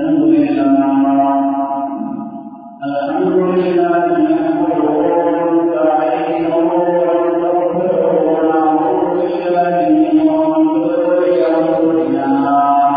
الحمد لله الحمد لله نحمده ونستعينه ونستغفره ونعوذ بالله من شرور انفسنا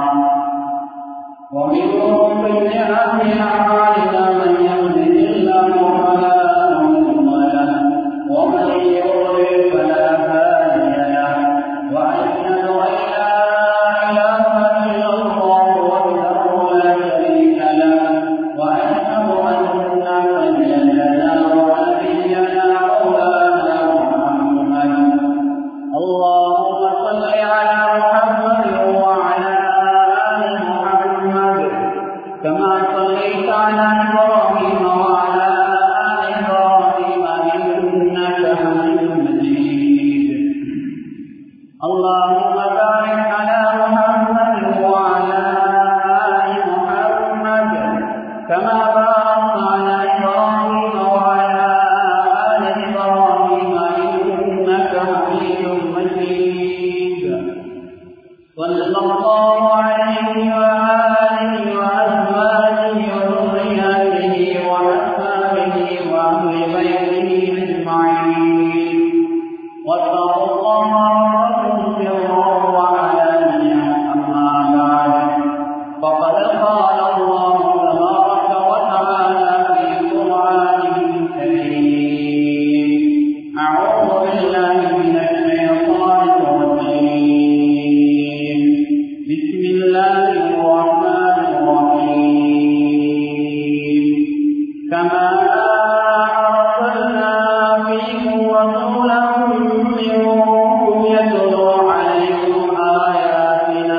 ومن سيئات اعمالنا من يهده الله فلا مضل له ومن يضلل فلا هادي له واشهد ان لا اله الا الله وحده لا شريك له واشهد ان سيدنا ونبينا مولانا محمد اللهم صل على محمد وعلى ال محمد كما صليت على ابراهيم وعلى ال ابراهيم انك حميد مجيد اللهم بارك على محمد وعلى ال محمد كما باركت على ابراهيم وعلى ال ابراهيم انك حميد مجيد صلى الله عليه واله وازواجه وذرياته واصحابه واهل بيته اجمعين واتقوا الله ربكم سرا وعلانية أما بعد فقد قال الله تبارك وتعالى في قرآنه الكريم أعوذ بالله من الشيطان الرجيم بسم الله الرحمن الرحيم كما أرسلنا فيكم رسولا منكم يتلو عليكم آياتنا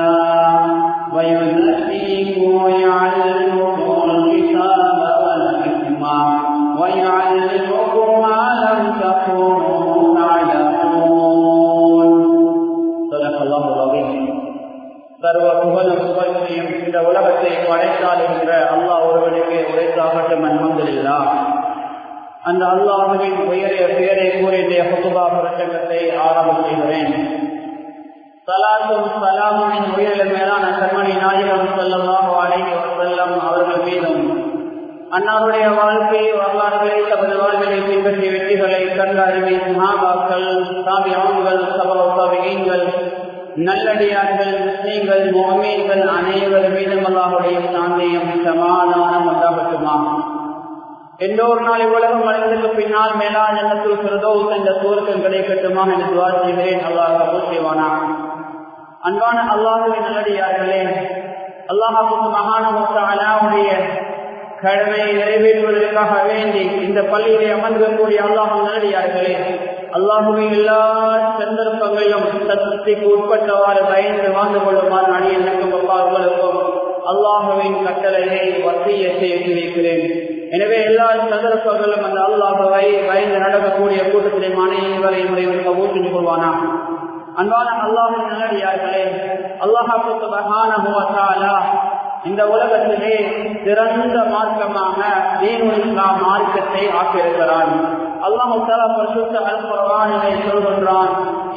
ويزكيكم ويعلمكم الكتاب والحكمة ويعلمكم ما لم تكونوا تعلمون صدق الله العظيم சர்வ புகழும் புகழ்ச்சியும் இந்த உலகத்தை படைத்தாளுகின்ற அல்லாஹ் ஒருவனுக்கு உரைத்தாகட்டும் அன்பந்தில்லா அந்த அல்லாஹுவின் உயரிய பெயரை கூறி இந்த ஹுத்துபா பிரசங்கத்தை ஆரம்பம் செய்கிறேன் சலாத்தும் சலாமின் உயிரில் மேலான கண்மணி நாயகம் செல்லமாக அழகி செல்லம் அவர்கள் மீதும் அன்னாருடைய வாழ்க்கை வரலாறுகளை தமது வாழ்விலை பின்பற்றி வெற்றிகளை கண்ட அறிவின் மகாபாக்கள் சாமி ஆண்கள் சபலோசாவிகள் நல்லடியார்கள் முஸ்லீம்கள் மோமீன்கள் அனைவர் மீதும் அல்லாஹுடைய சாந்தியம் சமாதானம் உண்டாகட்டுமா எல்லோரு நாள் இவ்வுலகம் அடைந்ததுக்கு பின்னால் மேலான எண்ணத்தில் சிறதோஸ் என்ற சூரத்தில் கிடைக்கட்டுமா என்று துவா செய்கிறேன் அல்லாஹ் கபூல் செய்வானா அன்பான அல்லாஹுவின் நல்லடியார்களே அல்லாஹாவுக்கு மகான அல்லாவுடைய கடமையை நிறைவேற்றுவதற்காக வேண்டி இந்த பள்ளியிலே அமர்ந்திருக்கக்கூடிய அல்லாஹ் நல்லடியார்களே அல்லாஹுவை எல்லா சந்தர்ப்பங்களிலும் சத்தத்துக்கு உட்பட்டவாறு பயந்து வாழ்ந்து கொள்ளுமாறு அணி எனக்கும் அப்பாவுகளுக்கும் அல்லாஹுவின் கட்டளையை வசிய செய்து வைக்கிறேன் எனவே எல்லா சந்தர்ப்பங்களும் அந்த அல்லாஹுவை பயந்து நடக்கக்கூடிய கூட்டத்திலே அனைவரை முறையாக ஊற்றி கொள்வானா அன்பான அல்லாஹின் நல்லடியார்களே அல்லாஹாலா இந்த உலகத்திலே சிறந்த மார்க்கமாக தீனுல் இஸ்லாம் மார்க்கத்தை ஆக்கியிருக்கிறான் அல்லாஹு தாலா பரிசுத்த அல் குர்ஆனிலே சொல்கின்றான்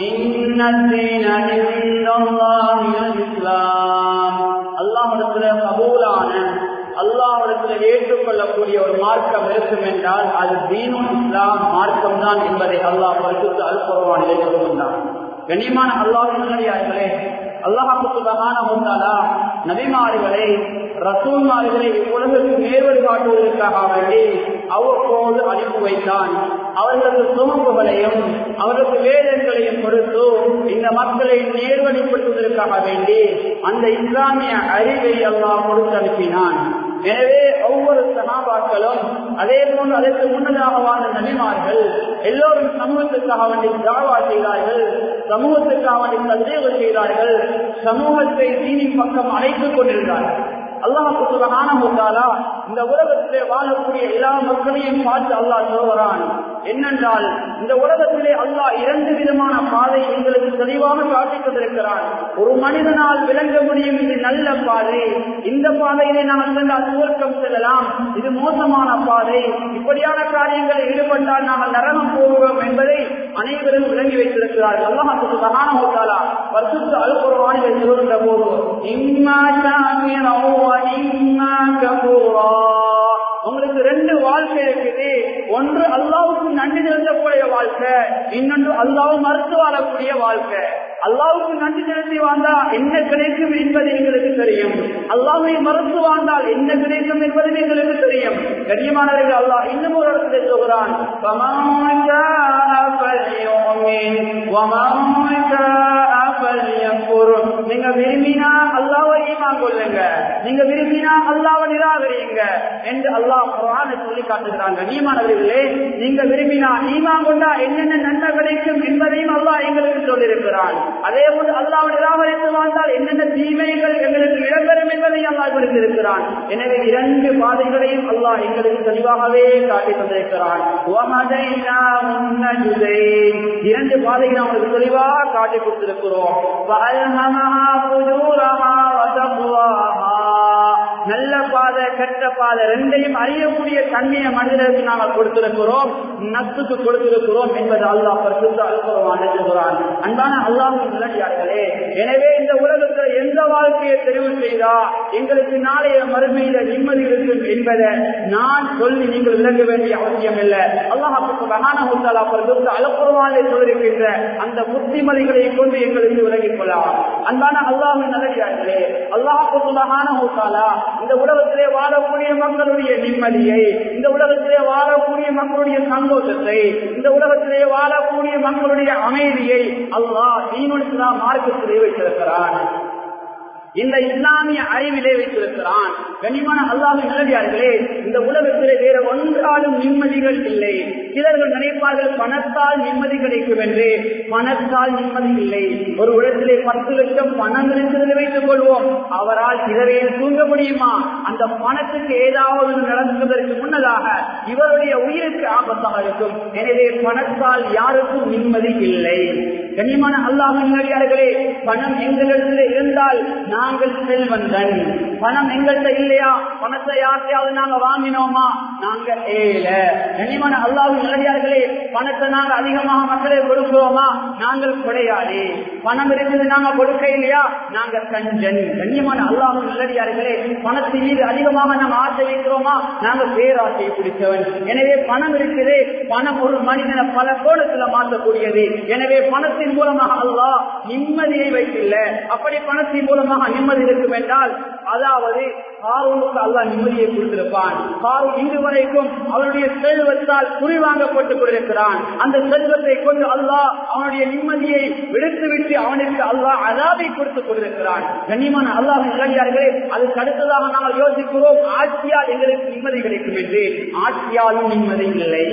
இஸ்லாம் அல்லாஹிடத்துல கபூலான அல்லாஹிடத்துல ஏற்றுக்கொள்ளக்கூடிய ஒரு மார்க்கம் இருக்கும் என்றால் அது தீனுல் இஸ்லாம் மார்க்கம் தான் என்பதை அல்லாஹ் பரிசுத்த அல் குர்ஆனிலே சொல்கின்றான் கண்ணியமான அல்லாஹின் நல்லடியார்களே அல்லாஹாலா நபிமாறுகளை ரசூல்மார்களை உலகத்துக்கு நேர்வழி காட்டுவதற்காக வேண்டி அவ்வப்போது அனுப்பி வைத்தான் அவர்களது சுமப்புகளையும் அவர்களுக்கு வேதங்களையும் கொடுத்து இந்த மக்களை நேர்வழிப்படுத்துவதற்காக வேண்டி அந்த இஸ்லாமிய அறிவை அல்லாஹ் கொடுத்து அனுப்பினான் எனவே ஒவ்வொரு சகாபாக்களும் அதே போன்று அதற்கு முன்னதாக வாழ்ந்த நபிமார்கள் எல்லோரும் சமூகத்துக்காக வேண்டி தாவா செய்தார்கள் சமூகத்துக்காக வேண்டி சந்தேகம் செய்தார்கள் சமூகத்தை தீனின் பக்கம் அழைத்துக் கொண்டிருந்தார்கள் அல்லாஹு சுபகானா இந்த உலகத்திலே வாழக்கூடிய எல்லா மக்களையும் பார்த்து அல்லாஹ் சொல்கிறான் என்னென்றால் இந்த உலகத்திலே அல்லாஹ் இரண்டு விதமான பாதை எங்களுக்கு தெளிவாக காட்டிக் கொண்டிருக்கிறான் ஒரு மனிதனால் விளங்க முடியும் இது நல்ல பாதை இந்த பாதையிலே நாம் சென்றால் சுவர்க்கம் செல்லலாம் இது மோசமான பாதை இப்படியான காரியங்களில் ஈடுபட்டால் நாங்கள் நரகம் போகிறோம் என்பதை அனைவரும் விளங்கி வைத்திருக்கிறார்கள் அல்லாஹ் சுபகானா வருஷத்து அல்குர்வானில் சொல்கின்ற போது இம்மா ஷாக்கிரா வ இம்மா இன்னொன்று அல்லாவும் மறுத்து வாழக்கூடிய வாழ்க்கை அல்லாவுக்கு நன்றி செலுத்தி வாழ்ந்தா என்ன கிடைக்கும் என்பது எங்களுக்கு தெரியும் அல்லாவை மறுத்து வாழ்ந்தால் என்ன கிடைக்கும் என்பது எங்களுக்கு தெரியும் கண்ணியமானவர்கள் அல்லாஹ் இன்னும் ஒரு இடத்துல சொல்கிறான் நீங்க விரும்பினா அல்லாவை ஈமான் கொள்ளுங்க நீங்க விரும்பினா அல்லாவை நிராகரியுங்க என்று அல்லாஹ் குரானை சொல்லி காட்டுகிறாங்க கண்ணியமானவர்களே நீங்க விரும்பினா ஈமான் கொண்டா என்னென்ன நன்மை கிடைக்கும் என்பதையும் அல்லாஹ் எங்களுக்கு சொல்லியிருக்கிறான் அதே போன்று அல்லாஹ் நிராகரித்து வாழ்ந்தால் என்னென்ன தீமைகள் எங்களுக்கு இடம்பெறும் என்பதை அல்லாஹ் குறித்திருக்கிறான் எனவே இரண்டு பாதைகளையும் அல்லாஹ் எங்களுக்கு தெளிவாகவே காட்டி தந்திருக்கிறான் இரண்டு பாதைகளை அவங்களுக்கு தெளிவாக காட்டி கொடுத்திருக்கிறோம் நல்ல பாதை கெட்ட பாதை ரெண்டையும் அறியக்கூடிய தன்மையை மனிதர்களுக்கு நாங்கள் கொடுத்திருக்கிறோம் நத்துக்கு கொடுத்திருக்கிறோம் என்பது அல்லாஹ் அழுகிறான் அன்பான அல்லாஹின் நிலையார்களே எனவே இந்த உலகத்தில் எந்த வாழ்க்கையை தெரிவு செய்தா எங்களுக்கு நாளைய மறுமையில நிம்மதி இருக்கும் என்பதை நான் சொல்லி நீங்கள் விளங்க வேண்டிய அவசியம் இல்லை அல்லாஹ் அலப்புறவானை சொல்லிருக்கின்ற அந்த புத்திமதிகளை கொண்டு எங்களுக்கு விலகிக் கொள்ளலாம் அன்பான அல்லாஹின் நிலையார்களே அல்லாஹ் இந்த உலகத்திலே வாழக்கூடிய மக்களுடைய நிம்மதியை இந்த உலகத்திலே வாழக்கூடிய மக்களுடைய சந்தோஷத்தை இந்த உலகத்திலே வாழக்கூடிய மக்களுடைய அமைதியை அல்லாஹ் ஈனுலா மார்க்கத்திலே வைத்திருக்கிறான் இந்த இஸ்லாமிய அறிவிலே வைத்திருக்கிறான் கனிமான அல்லாஹின் நிலவியார்களே இந்த உலகத்திலே வேற ஒன்றாலும் நிம்மதிகள் இல்லை சிலர்கள் நினைப்பார்கள் பணத்தால் நிம்மதி கிடைக்கும் என்று பணத்தால் நிம்மதி இல்லை ஒரு இடத்திலே பத்து லட்சம் பணம் இருக்கிறது வைத்துக் கொள்வோம் அவரால் இரவையில் தூங்க முடியுமா அந்த பணத்துக்கு ஏதாவது நடந்ததற்கு முன்னதாக இவருடைய உயிருக்கு ஆபத்தாக இருக்கும் எனவே பணத்தால் யாருக்கும் நிம்மதி இல்லை கண்ணியமான அல்லாஹின் நிலவியார்களே பணம் எங்களிடத்தில் இருந்தால் நாங்கள் செல்வந்தன் பணம் எங்கள்கிட்ட இல்லையா பணத்தை யார்த்தையாவது நாங்க வாங்கினோமா நாங்க ஏல கண்ணியமான அல்லாஹின் நிலவியார்களே பணத்தை நாங்க அதிகமாக மக்களை கொடுக்கிறோமா நாங்கள் கொடையாளி பணம் இருக்குது நாங்க கொடுக்க இல்லையா நாங்க கஞ்சன் கண்ணியமான அல்லாஹின் நிலவியார்களே பணத்தின் மீது அதிகமாக நாம் ஆசை வைக்கிறோமா நாங்க பேராசை பிடிச்சவன் எனவே பணம் இருக்குது பணம் ஒரு மனிதனை பல கோணத்துல மாற்றக்கூடியது எனவே பணத்தின் மூலமாக அல்லாஹ் நிம்மதியை வைத்தில்ல அப்படி பணத்தின் மூலமாக நிம்மதி இருக்கும் என்றால் அதாவது காரூனுக்கு அல்லாஹ் நிம்மதியை கொடுத்திருப்பான் காரூன் இன்று வரைக்கும் அவனுடைய செல்வத்தால் குறிவாங்கப்பட்டுக் கொண்டிருக்கிறான் அந்த செல்வத்தை கொண்டு அல்லாஹ் அவனுடைய நிம்மதியை விடுத்துவிட்டு அவனுக்கு அல்லாஹ் அதாவை கொடுத்துக் கொண்டிருக்கிறான் கண்ணியமான அல்லாஹ் இளைஞர்களே அதுக்கு அடுத்ததாக நாங்கள் யோசிக்கிறோம் ஆட்சியால் எங்களுக்கு நிம்மதி கிடைக்கும் என்று ஆட்சியாலும் நிம்மதி இல்லை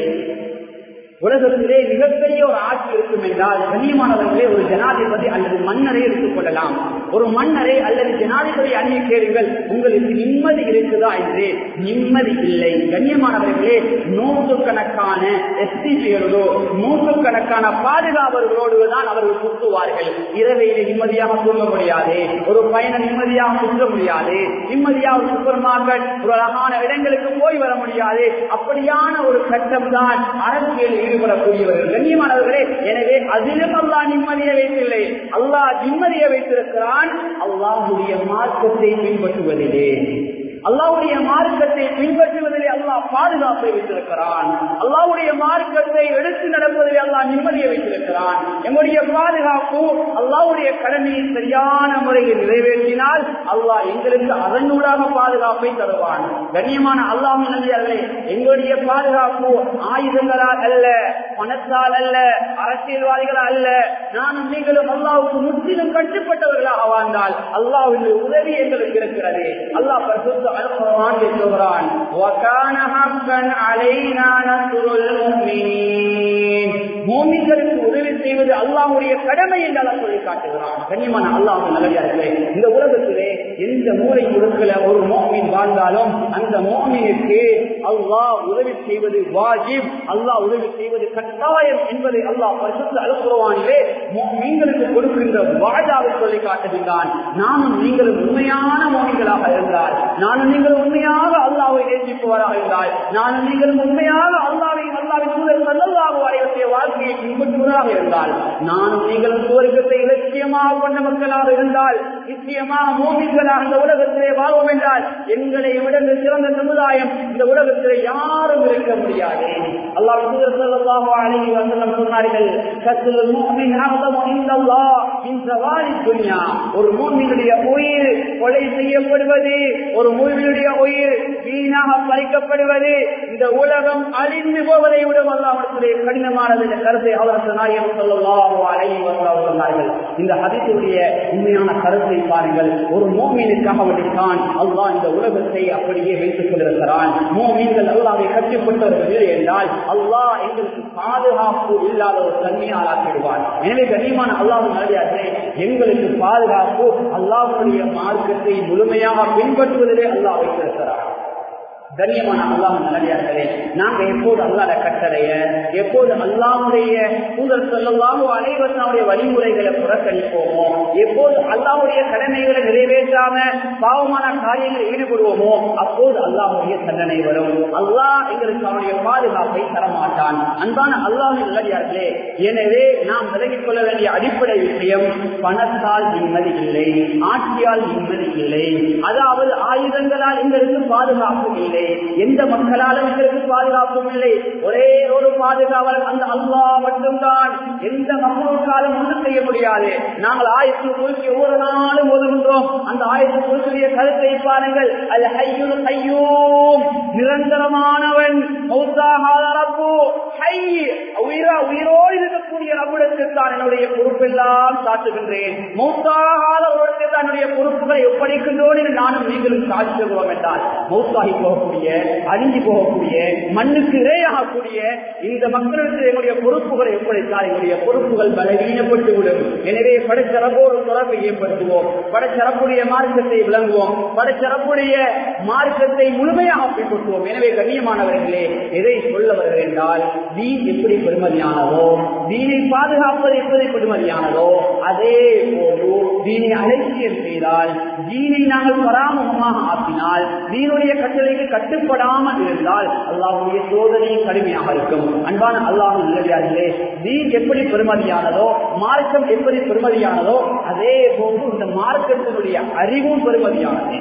உலகத்திலே மிகப்பெரிய ஒரு ஆட்சி இருக்கும் என்றால் கண்ணியமானவர்களே ஒரு ஜனாதிபதி அல்லது மன்னரை எடுத்துக் கொள்ளலாம் ஒரு மன்னரை அல்லது ஜனாதிபதி அணியை கேளுங்கள் உங்களுக்கு நிம்மதி இருக்குதா என்று நிம்மதி இல்லை கண்ணியமானவர்களே நூற்றுக்கணக்கான எஸ்டிஜிகளோடு நூற்றுக்கணக்கான பாதுகாவலர்களோடு தான் அவர்கள் சுற்றுவார்கள் இரவையிலே நிம்மதியாக தூங்க முடியாது ஒரு பயணம் நிம்மதியாக சுற்ற முடியாது நிம்மதியாக ஒரு சூப்பர் மார்க்கெட் ஒரு அழகான இடங்களுக்கு போய் வர முடியாது அப்படியான ஒரு கட்டம் தான் அரசியல் ஈடுபடக்கூடியவர்கள் கண்ணியமானவர்களே எனவே அதிலும் அல்லா நிம்மதியை வைத்தில்லை அல்லாஹ் நிம்மதியை வைத்திருக்கிறான் அல்லாஹுடைய மார்க்கத்தை பின்பற்றுவதிலே அல்லாவுடைய மார்க்கத்தை பின்பற்றுவதிலே அல்லாஹ் பாதுகாப்பை வைத்திருக்கிறான் அல்லாவுடைய மார்க்கத்தை எடுத்து நடப்பதிலே அல்லாஹ் நிம்மதியை வைத்திருக்கிறான் எங்களுடைய பாதுகாப்பு அல்லாவுடைய கடமையை சரியான முறையில் நிறைவேற்றினால் அல்லாஹ் எங்களுக்கு அதனூடாக பாதுகாப்பை தருவான் கண்ணியமான அல்லாஹ் நம்பியார்களே எங்களுடைய பாதுகாப்பு ஆயுதங்களால் அல்ல பணத்தால் அல்ல அரசியல்வாதிகளால் அல்ல நானும் நீங்களும் அல்லாவுக்கு முற்றிலும் கட்டுப்பட்டவர்களாக வாழ்ந்தால் அல்லாவுடைய உதவி எங்களுக்கு இருக்கிறது அல்லாஹ் பரிசுத்த அல்குர்ஆன் சொல்கிறான் وَكَانَ حَقًّا عَلَيْنَا نَصْرُ الْمُؤْمِنِينَ மூமின்களுக்கு உதவி செய்வது அல்லாஹ்வுடைய கடமை என்று அல்லாஹ் சொல்லி காட்டுகிறான் கண்ணியமான அல்லாஹ் நல்லடியார்களே இந்த உலகத்திலே எந்த மூளை முழுக்கல ஒரு மோமின் வாழ்ந்தாலும் அந்த மோமினுக்கு அல்லாஹ் உதவி செய்வது வாஜிப் அல்லாஹ் உதவி செய்வது கட்டாயம் என்பதை அல்லாஹ் பரிசுத்த அலுப்புறவானிலே மீன்களுக்கு கொடுக்கின்ற வாஜாவை சொல்லி காட்டுகின்றான் நானும் நீங்களும் உண்மையான மோமின்களாக இருந்தால் நானும் நீங்கள் உண்மையாக அல்லாவை நேசிப்பவராக இருந்தால் நானும் நீங்கள் உண்மையாக அல்லாவை அல்லாவின் சூழல் சல்லல்லாஹு அலைவசிய வாழ்க்கையை பின்பற்றுவதாக இருந்தால் நானும் நீங்களும் சுவர்க்கத்தை இலட்சியமாக கொண்ட மக்களாக இருந்தால் நிச்சயமாக மோமின்களாக இந்த உலகத்திலே வாழ்வோம் என்றால் எங்களை விட இந்த சிறந்த சமுதாயம் இந்த உலகத்திலே யாரும் இருக்க முடியாது அல்லாஹ் தூதர் ஸல்லல்லாஹு அலைஹி வஸல்லம் சொன்னார்கள் கஸ்ல் முஃமின் அஹதமு இன்தல்லாஹ் மின் சவாலி துன்யா ஒரு மூமினுடைய உயிர் கொலை செய்யப்படுவது ஒரு மூமினுடைய உயிர் வீணாக பறிக்கப்படுவது இந்த உலகம் அழிந்து போவதை விட அல்லாஹ்வுடைய கடினமானது என்ற கருத்தை அவர் நாயகம் ஸல்லல்லாஹு அலைஹி வஸல்லம் சொன்னார்கள் இந்த ஹதீஸுடைய உண்மையான கருத்தை பாருங்கள் ஒரு மூமினுக்காக வேண்டித்தான் அல்லாஹ் இந்த உலகத்தை அப்படியே வைத்துக் கொண்டிருக்கிறான் மூமின்கள் அல்லாஹ்வை கட்டுப்பட்டவர்கள் என்றால் அல்லாஹ் எங்களுக்கு பாதுகாப்பு இல்லாத ஒரு தன்மையால் ஆக்கிடுவார் எனவே கண்ணியமான அல்லாஹ் நல்லே எங்களுக்கு பாதுகாப்பு அல்லாஹ்வுடைய மார்க்கத்தை முழுமையாக பின்பற்றுவதிலே அல்லாஹ் வைத்திருக்கிறார் கண்ணியமான அல்லாஹ் நல்லடியார்களே நாங்க எப்போது அல்லாத கட்டளைய எப்போது அல்லாவுடைய தூதர் சொல்லலாமோ அனைவருடைய வழிமுறைகளை புறக்கணிப்போமோ எப்போது அல்லாவுடைய கடமைகளை நிறைவேற்றாம பாவமான காரியங்களில் ஈடுபடுவோமோ அப்போது அல்லாஹுடைய தண்டனை வரும் அல்லாஹ் எங்களுக்கு அவனுடைய பாதுகாப்பை தரமாட்டான் அன்பான அல்லாஹ் நல்லடியார்களே எனவே நாம் விலகிக் கொள்ள வேண்டிய அடிப்படை விஷயம் பணத்தால் நிம்மதி இல்லை ஆட்சியால் நிம்மதி இல்லை அதாவது ஆயுதங்களால் எங்களுக்கு பாதுகாப்பு இல்லை எந்த மக்களாலும் எங்களுக்கு பாதுகாப்பும் இல்லை ஒரே ஒரு பாதுகாவல் அந்த அல்லாஹ் மட்டும்தான் எந்த மக்களுக்காலும் ஒன்றும் செய்ய முடியாது நாங்கள் ஆயத்து குறிச்சி ஒவ்வொரு நாளும் ஒதுகின்றோம் அந்த ஆயத்து குறிச்சிய கருத்தை பாருங்கள் அது ஹையுல் ஹையூம் நிரந்தரமானவன் மௌத்தாகாத ரப்பு ஹை உயிரா உயிரோடு இருக்கக்கூடிய ரப்புடத்திற்கு தான் என்னுடைய பொறுப்பெல்லாம் சாட்டுகின்றேன் மௌத்தாகாத ஒருவருக்கு தான் என்னுடைய பொறுப்புகளை ஒப்படைக்கின்றோம் என்று நானும் நீங்களும் சாட்சிடுவோம் என்றால் மௌத்தாகி போகக்கூடிய அழிஞ்சு போகக்கூடிய மண்ணுக்கு இரையாகக்கூடிய இந்த மக்களுக்கு எங்களுடைய பொறுப்புகளை ஒப்படைத்தால் எங்களுடைய பொறுப்புகள் பலவீனப்பட்டு விடும் எனவே படைச்சரப்போடு தொடர்பை ஏற்படுத்துவோம் படைச்சரப்புடைய மார்க்கத்தை விளங்குவோம் படைச்சரப்புடைய மார்க்கத்தை முழுமையாக பின்பற்றுவோம் எனவே கண்ணியமானவர்களே எதை சொல்ல வருகிறேன் என்றால் தீன் எப்படி பெருமதியானதோ தீனை பாதுகாப்பது எப்படி பெருமதியானதோ அதே போன்று தீனை அலட்சியம் செய்தால் தீனை நாங்கள் பராமுகமாக ஆக்கினால் தீனுடைய கட்டளைக்கு கட்டுப்படாமல் இருந்தால் அல்லாஹுடைய சோதனை கடுமையாக இருக்கும் அன்பான அல்லாஹு நல்லதார்களே தீன் எப்படி பெருமதியானதோ மார்க்கம் எப்படி பெருமதியானதோ அதே போன்று இந்த மார்க்கத்தினுடைய அறிவும் பெருமதியானது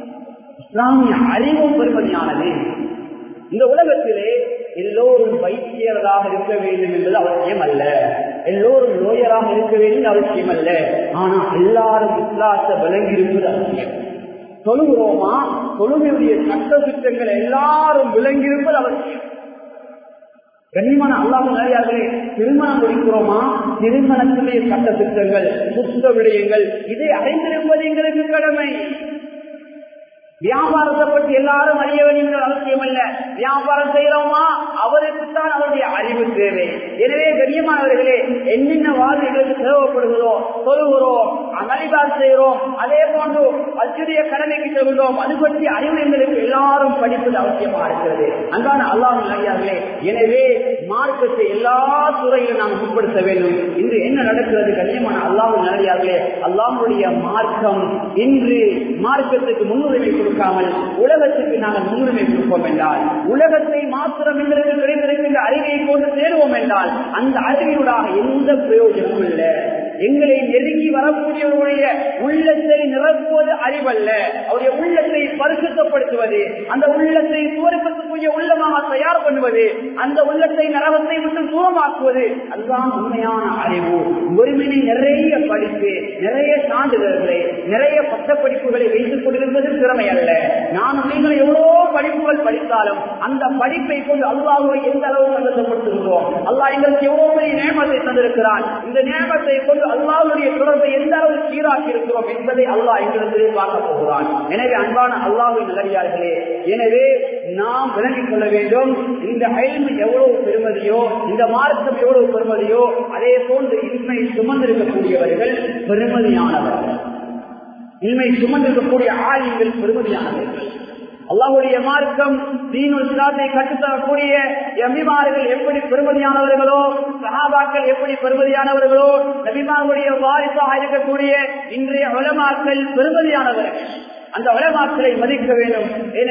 இஸ்லாமிய அறிவும் பெருமதியானது இந்த உலகத்திலே எல்லோரும் வைத்தியர்களாக இருக்க வேண்டும் என்பது அவசியம் அல்ல எல்லோரும் நோயராக இருக்க வேண்டும் அவசியம் அல்ல ஆனா எல்லாரும் இஸ்லாத்தை விளங்கி இருப்பது அவசியம் தொழுகிறோமா தொழுகையுடைய சட்ட திட்டங்கள் எல்லாரும் விளங்கி இருப்பது அவசியம் கண்ணியமான அல்லாமல் நிறையார்களே திருமணம் முடிக்கிறோமா திருமணத்திலே சட்ட திட்டங்கள் சுத்த விடயங்கள் இதை அறிந்திருப்பது எங்களுக்கு கடமை வியாபாரத்தை பற்றி எல்லாரும் அறிய வேண்டும் அவசியம் அல்ல வியாபாரம் செய்யறோமா அவருக்கு தான் அவருடைய அறிவு தேவை எனவே கண்ணியமானவர்களே என்னென்ன வாழ்வு எங்களுக்கு தேவைப்படுகிறோ சொல்லுகிறோம் அமளிபார் செய்கிறோம் அதே போன்று அச்சுடைய கடமைக்கு செல்கிறோம் அது பற்றி அறிவு எங்களுக்கு எல்லாரும் படிப்பது அவசியமா இருக்கிறது அன்பான அல்லாஹ் ஐயார்களே எனவே மார்க்கத்தை எல்லா துறையிலும் நாம் உட்படுத்த வேண்டும் இன்று என்ன நடக்கிறது கண்ணியமான அல்லாஹ் நல்லடியார்களே அல்லாஹுடைய மார்க்கம் இன்று மார்க்கத்துக்கு முன்னுரிமை கொடுக்காமல் உலகத்துக்கு நாங்கள் முன்னுரிமை கொடுப்போம் என்றால் உலகத்தை மாத்திரம் எங்களுக்கு கிடைத்திருக்கின்ற அறிவை கொண்டு தேடுவோம் என்றால் அந்த அறிவினூடாக எந்த பிரயோஜனமும் இல்லை எங்களை நெருங்கி வரக்கூடியவருடைய உள்ளத்தை நிரப்புவது அறிவல்ல அவருடைய உள்ளத்தை பரிசுத்தப்படுத்துவது அந்த உள்ளத்தை சுவருக்கத்துக்குரிய உள்ளமாக தயார் பண்ணுவது அந்த உள்ளத்தை நரகத்தை விட்டு தூரமாக்குவது அதுதான் உண்மையான அறிவு ஒருமினை நிறைய படிப்பு நிறைய சான்றிதழ்களை நிறைய பட்ட படிப்புகளை வைத்துக் கொண்டிருப்பது திறமை அல்ல நானும் நீங்கள் எவ்வளவோ படிப்புகள் படித்தாலும் அந்த படிப்பை கொண்டு அல்லாஹுவை எந்த அளவு சந்தோஷப்படுத்துகிறோம் அல்லாஹ் எங்களுக்கு எவ்வளவு பெரிய நேமத்தை தந்திருக்கிறான் இந்த நேமத்தை கொண்டு அல்லாஹுடைய தொடர்பை எந்த அளவு சீராக்கி இருக்கிறோம் என்பதை அல்லாஹ் எங்களுக்கு பார்க்க போகிறான் எனவே அன்பான அல்லாஹு நல்லடியார்களே எனவே நாம் விளங்கிக் கொள்ள வேண்டும் இந்த அயல்மை எவ்வளவு பெருமதியோ இந்த மார்க்கம் எவ்வளவு பெருமதியோ அதே போன்று இன்மை சுமந்திருக்கக்கூடியவர்கள் பெருமதியானவர்கள் இன்மை சுமந்திருக்கக்கூடிய ஆயுங்கள் பெருமதியானவர்கள் அல்லாஹுடைய மார்க்கம் தீனுல் இஸ்லாத்தை கற்றுத்தரக்கூடிய எம்பிமார்கள் எப்படி பெருமதியானவர்களோ சஹாபாக்கள் எப்படி பெருமதியானவர்களோ நபிமார்களுடைய வாரிசாக இருக்கக்கூடிய இன்றைய உலமாக்கள் பெருமதியானவர்கள் அந்த உலமாக்களை மதிக்க வேண்டும் என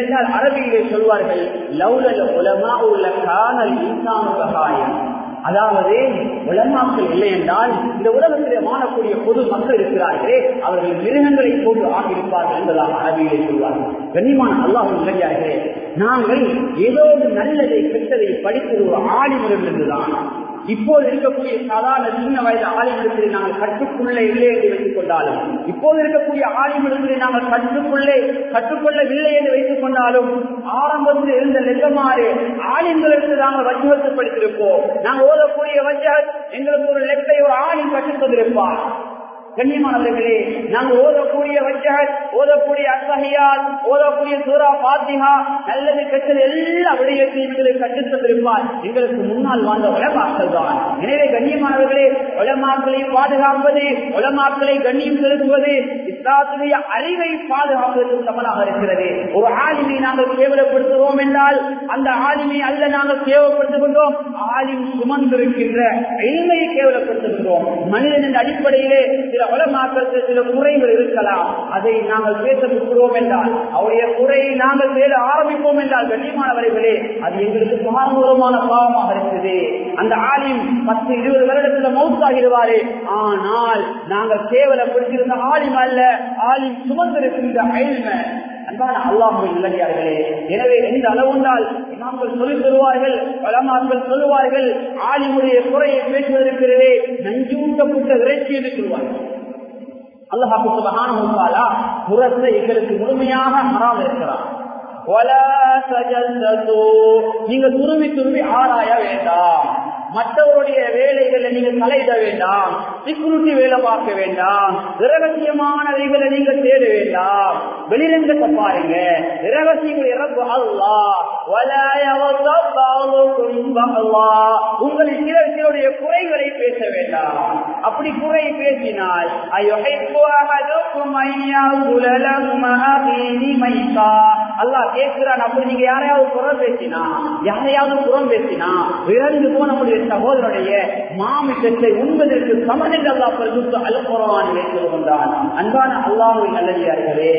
ஏனென்றால் அரபியிலே சொல்வார்கள் லௌலல் உலமா உள்ள காணல் இன்சானுகாயம் அதாவது உலமாக்கள் இல்லை என்றால் இந்த உலகத்திலே வாழக்கூடிய பொது மக்கள் இருக்கிறார்களே அவர்கள் மிருகங்களை போன்று ஆகியிருப்பார்கள் என்பதாக அரபியிலே சொல்வார்கள் கண்ணியமான அல்லாஹ் நிலையார்களே நாங்கள் ஏதோ ஒரு நல்லதை கெட்டதை படித்தது ஒரு ஆணிமிடமிருந்துதான் இப்போது இருக்கக்கூடிய சாதாரண சின்ன வயது ஆலிமிடத்தில் நாங்கள் கற்றுக்குள்ளே இல்லை என்று வைத்துக் கொண்டாலும் இப்போது இருக்கக்கூடிய ஆலிமிடத்தில் நாங்கள் கற்றுக்குள்ளே கற்றுக்கொள்ளவில்லை என்று வைத்துக் கொண்டாலும் ஆரம்பத்தில் இருந்த லெக்கமாறு ஆலிம்களுக்கு நாங்கள் வஜ்ஜகப்படுத்திருப்போம் நாங்கள் ஓதக்கூடிய வஜ்ஜகத் எங்களுக்கு ஒரு லெக்கை ஒரு ஆலிம் கற்றுத் தந்திருப்பார் கண்ணியமானவர்களே நாங்கள் ஓதக்கூடிய வஜ்ஜகத் ஓதக்கூடிய அசஹியால் ஓதக்கூடிய சூரா பாத்திஹா நல்லது கெட்டது எல்லா விடயத்தையும் எங்களுக்கு கற்றுத் தந்திருப்பார் எங்களுக்கு முன்னால் வாழ்ந்த உலமாக்கள் தான் எனவே கண்ணியமானவர்களே உலமாக்களை பாதுகாப்பது உலமாக்களை கண்ணியம் செலுத்துவது இஸ்லாத்துடைய அறிவை பாதுகாப்பதற்கு சமனாக இருக்கிறது ஒரு ஆலிமை நாங்கள் கேவலப்படுத்துகிறோம் என்றால் அந்த ஆலிமை அல்ல நாங்கள் கேவலப்படுத்துகின்றோம் ஆலிம் சுமந்திருக்கின்ற எளிமையை கேவலப்படுத்துகின்றோம் மனிதன் என்ற அடிப்படையிலே சில உலமாக்களுக்கு சில குறைகள் இருக்கலாம் அதை நாங்கள் பேச விட்டுறோம் என்றால் அவருடைய குறையை நாங்கள் பேச ஆரம்பிப்போம் என்றால் கண்ணியமானவர்களே அது எங்களுக்கு பாரம்பரியமான பாவமாக இருக்குது அந்த ஆலிம் பத்து இருபது வருடத்துல மௌத்தாகிடுவாரு ஆனால் நாங்கள் கேவலப்படுத்தியிருந்த ஆலிம் அல்ல ஆலிம் சுமந்திருக்கின்ற அயல்மை அன்பான அல்லாஹுவின் நல்லடியார்களே எனவே எந்த அளவுண்டால் இமாம்கள் சொல்லித் தருவார்கள் பலமாக்கள் சொல்லுவார்கள் ஆலிமுடைய குறையை பேசுவதற்கிறதே நஞ்சூட்டப்பட்ட இறைச்சி என்று சொல்வார்கள் அல்லாஹாக்கு சுபகான புறத்தை எங்களுக்கு முழுமையாக ஹராம் இருக்கிறார் நீங்க துருவி துருவி ஆராய வேண்டாம் மற்றவருடைய வேலைகளை நீங்க தலையிட வேண்டாம் சிக்யூரிட்டி வேலை பார்க்க வேண்டாம் இரகசியமானவைகளை நீங்க தேட வேண்டாம் வெளிரங்கத்தை பாருங்க இரகசியங்கள் இறப்பு அல்லா உங்களின் சிலர் சிலருடைய குறைகளை பேச வேண்டாம் அப்படி குறை பேசினால் அல்லாஹ் கேட்கிறான் அப்படி நீங்க யாரையாவது புறம் பேசினா யாரையாவது புறம் பேசினா இறந்து போன நம்முடைய சகோதரனுடைய மாமிசத்தை உண்பதற்கு சமன் என்று அல்லா பரிசுத்த அல்புறவானிலே சொல்கின்றான் அன்பான அல்லாஹுவின் நல்லடியார்களே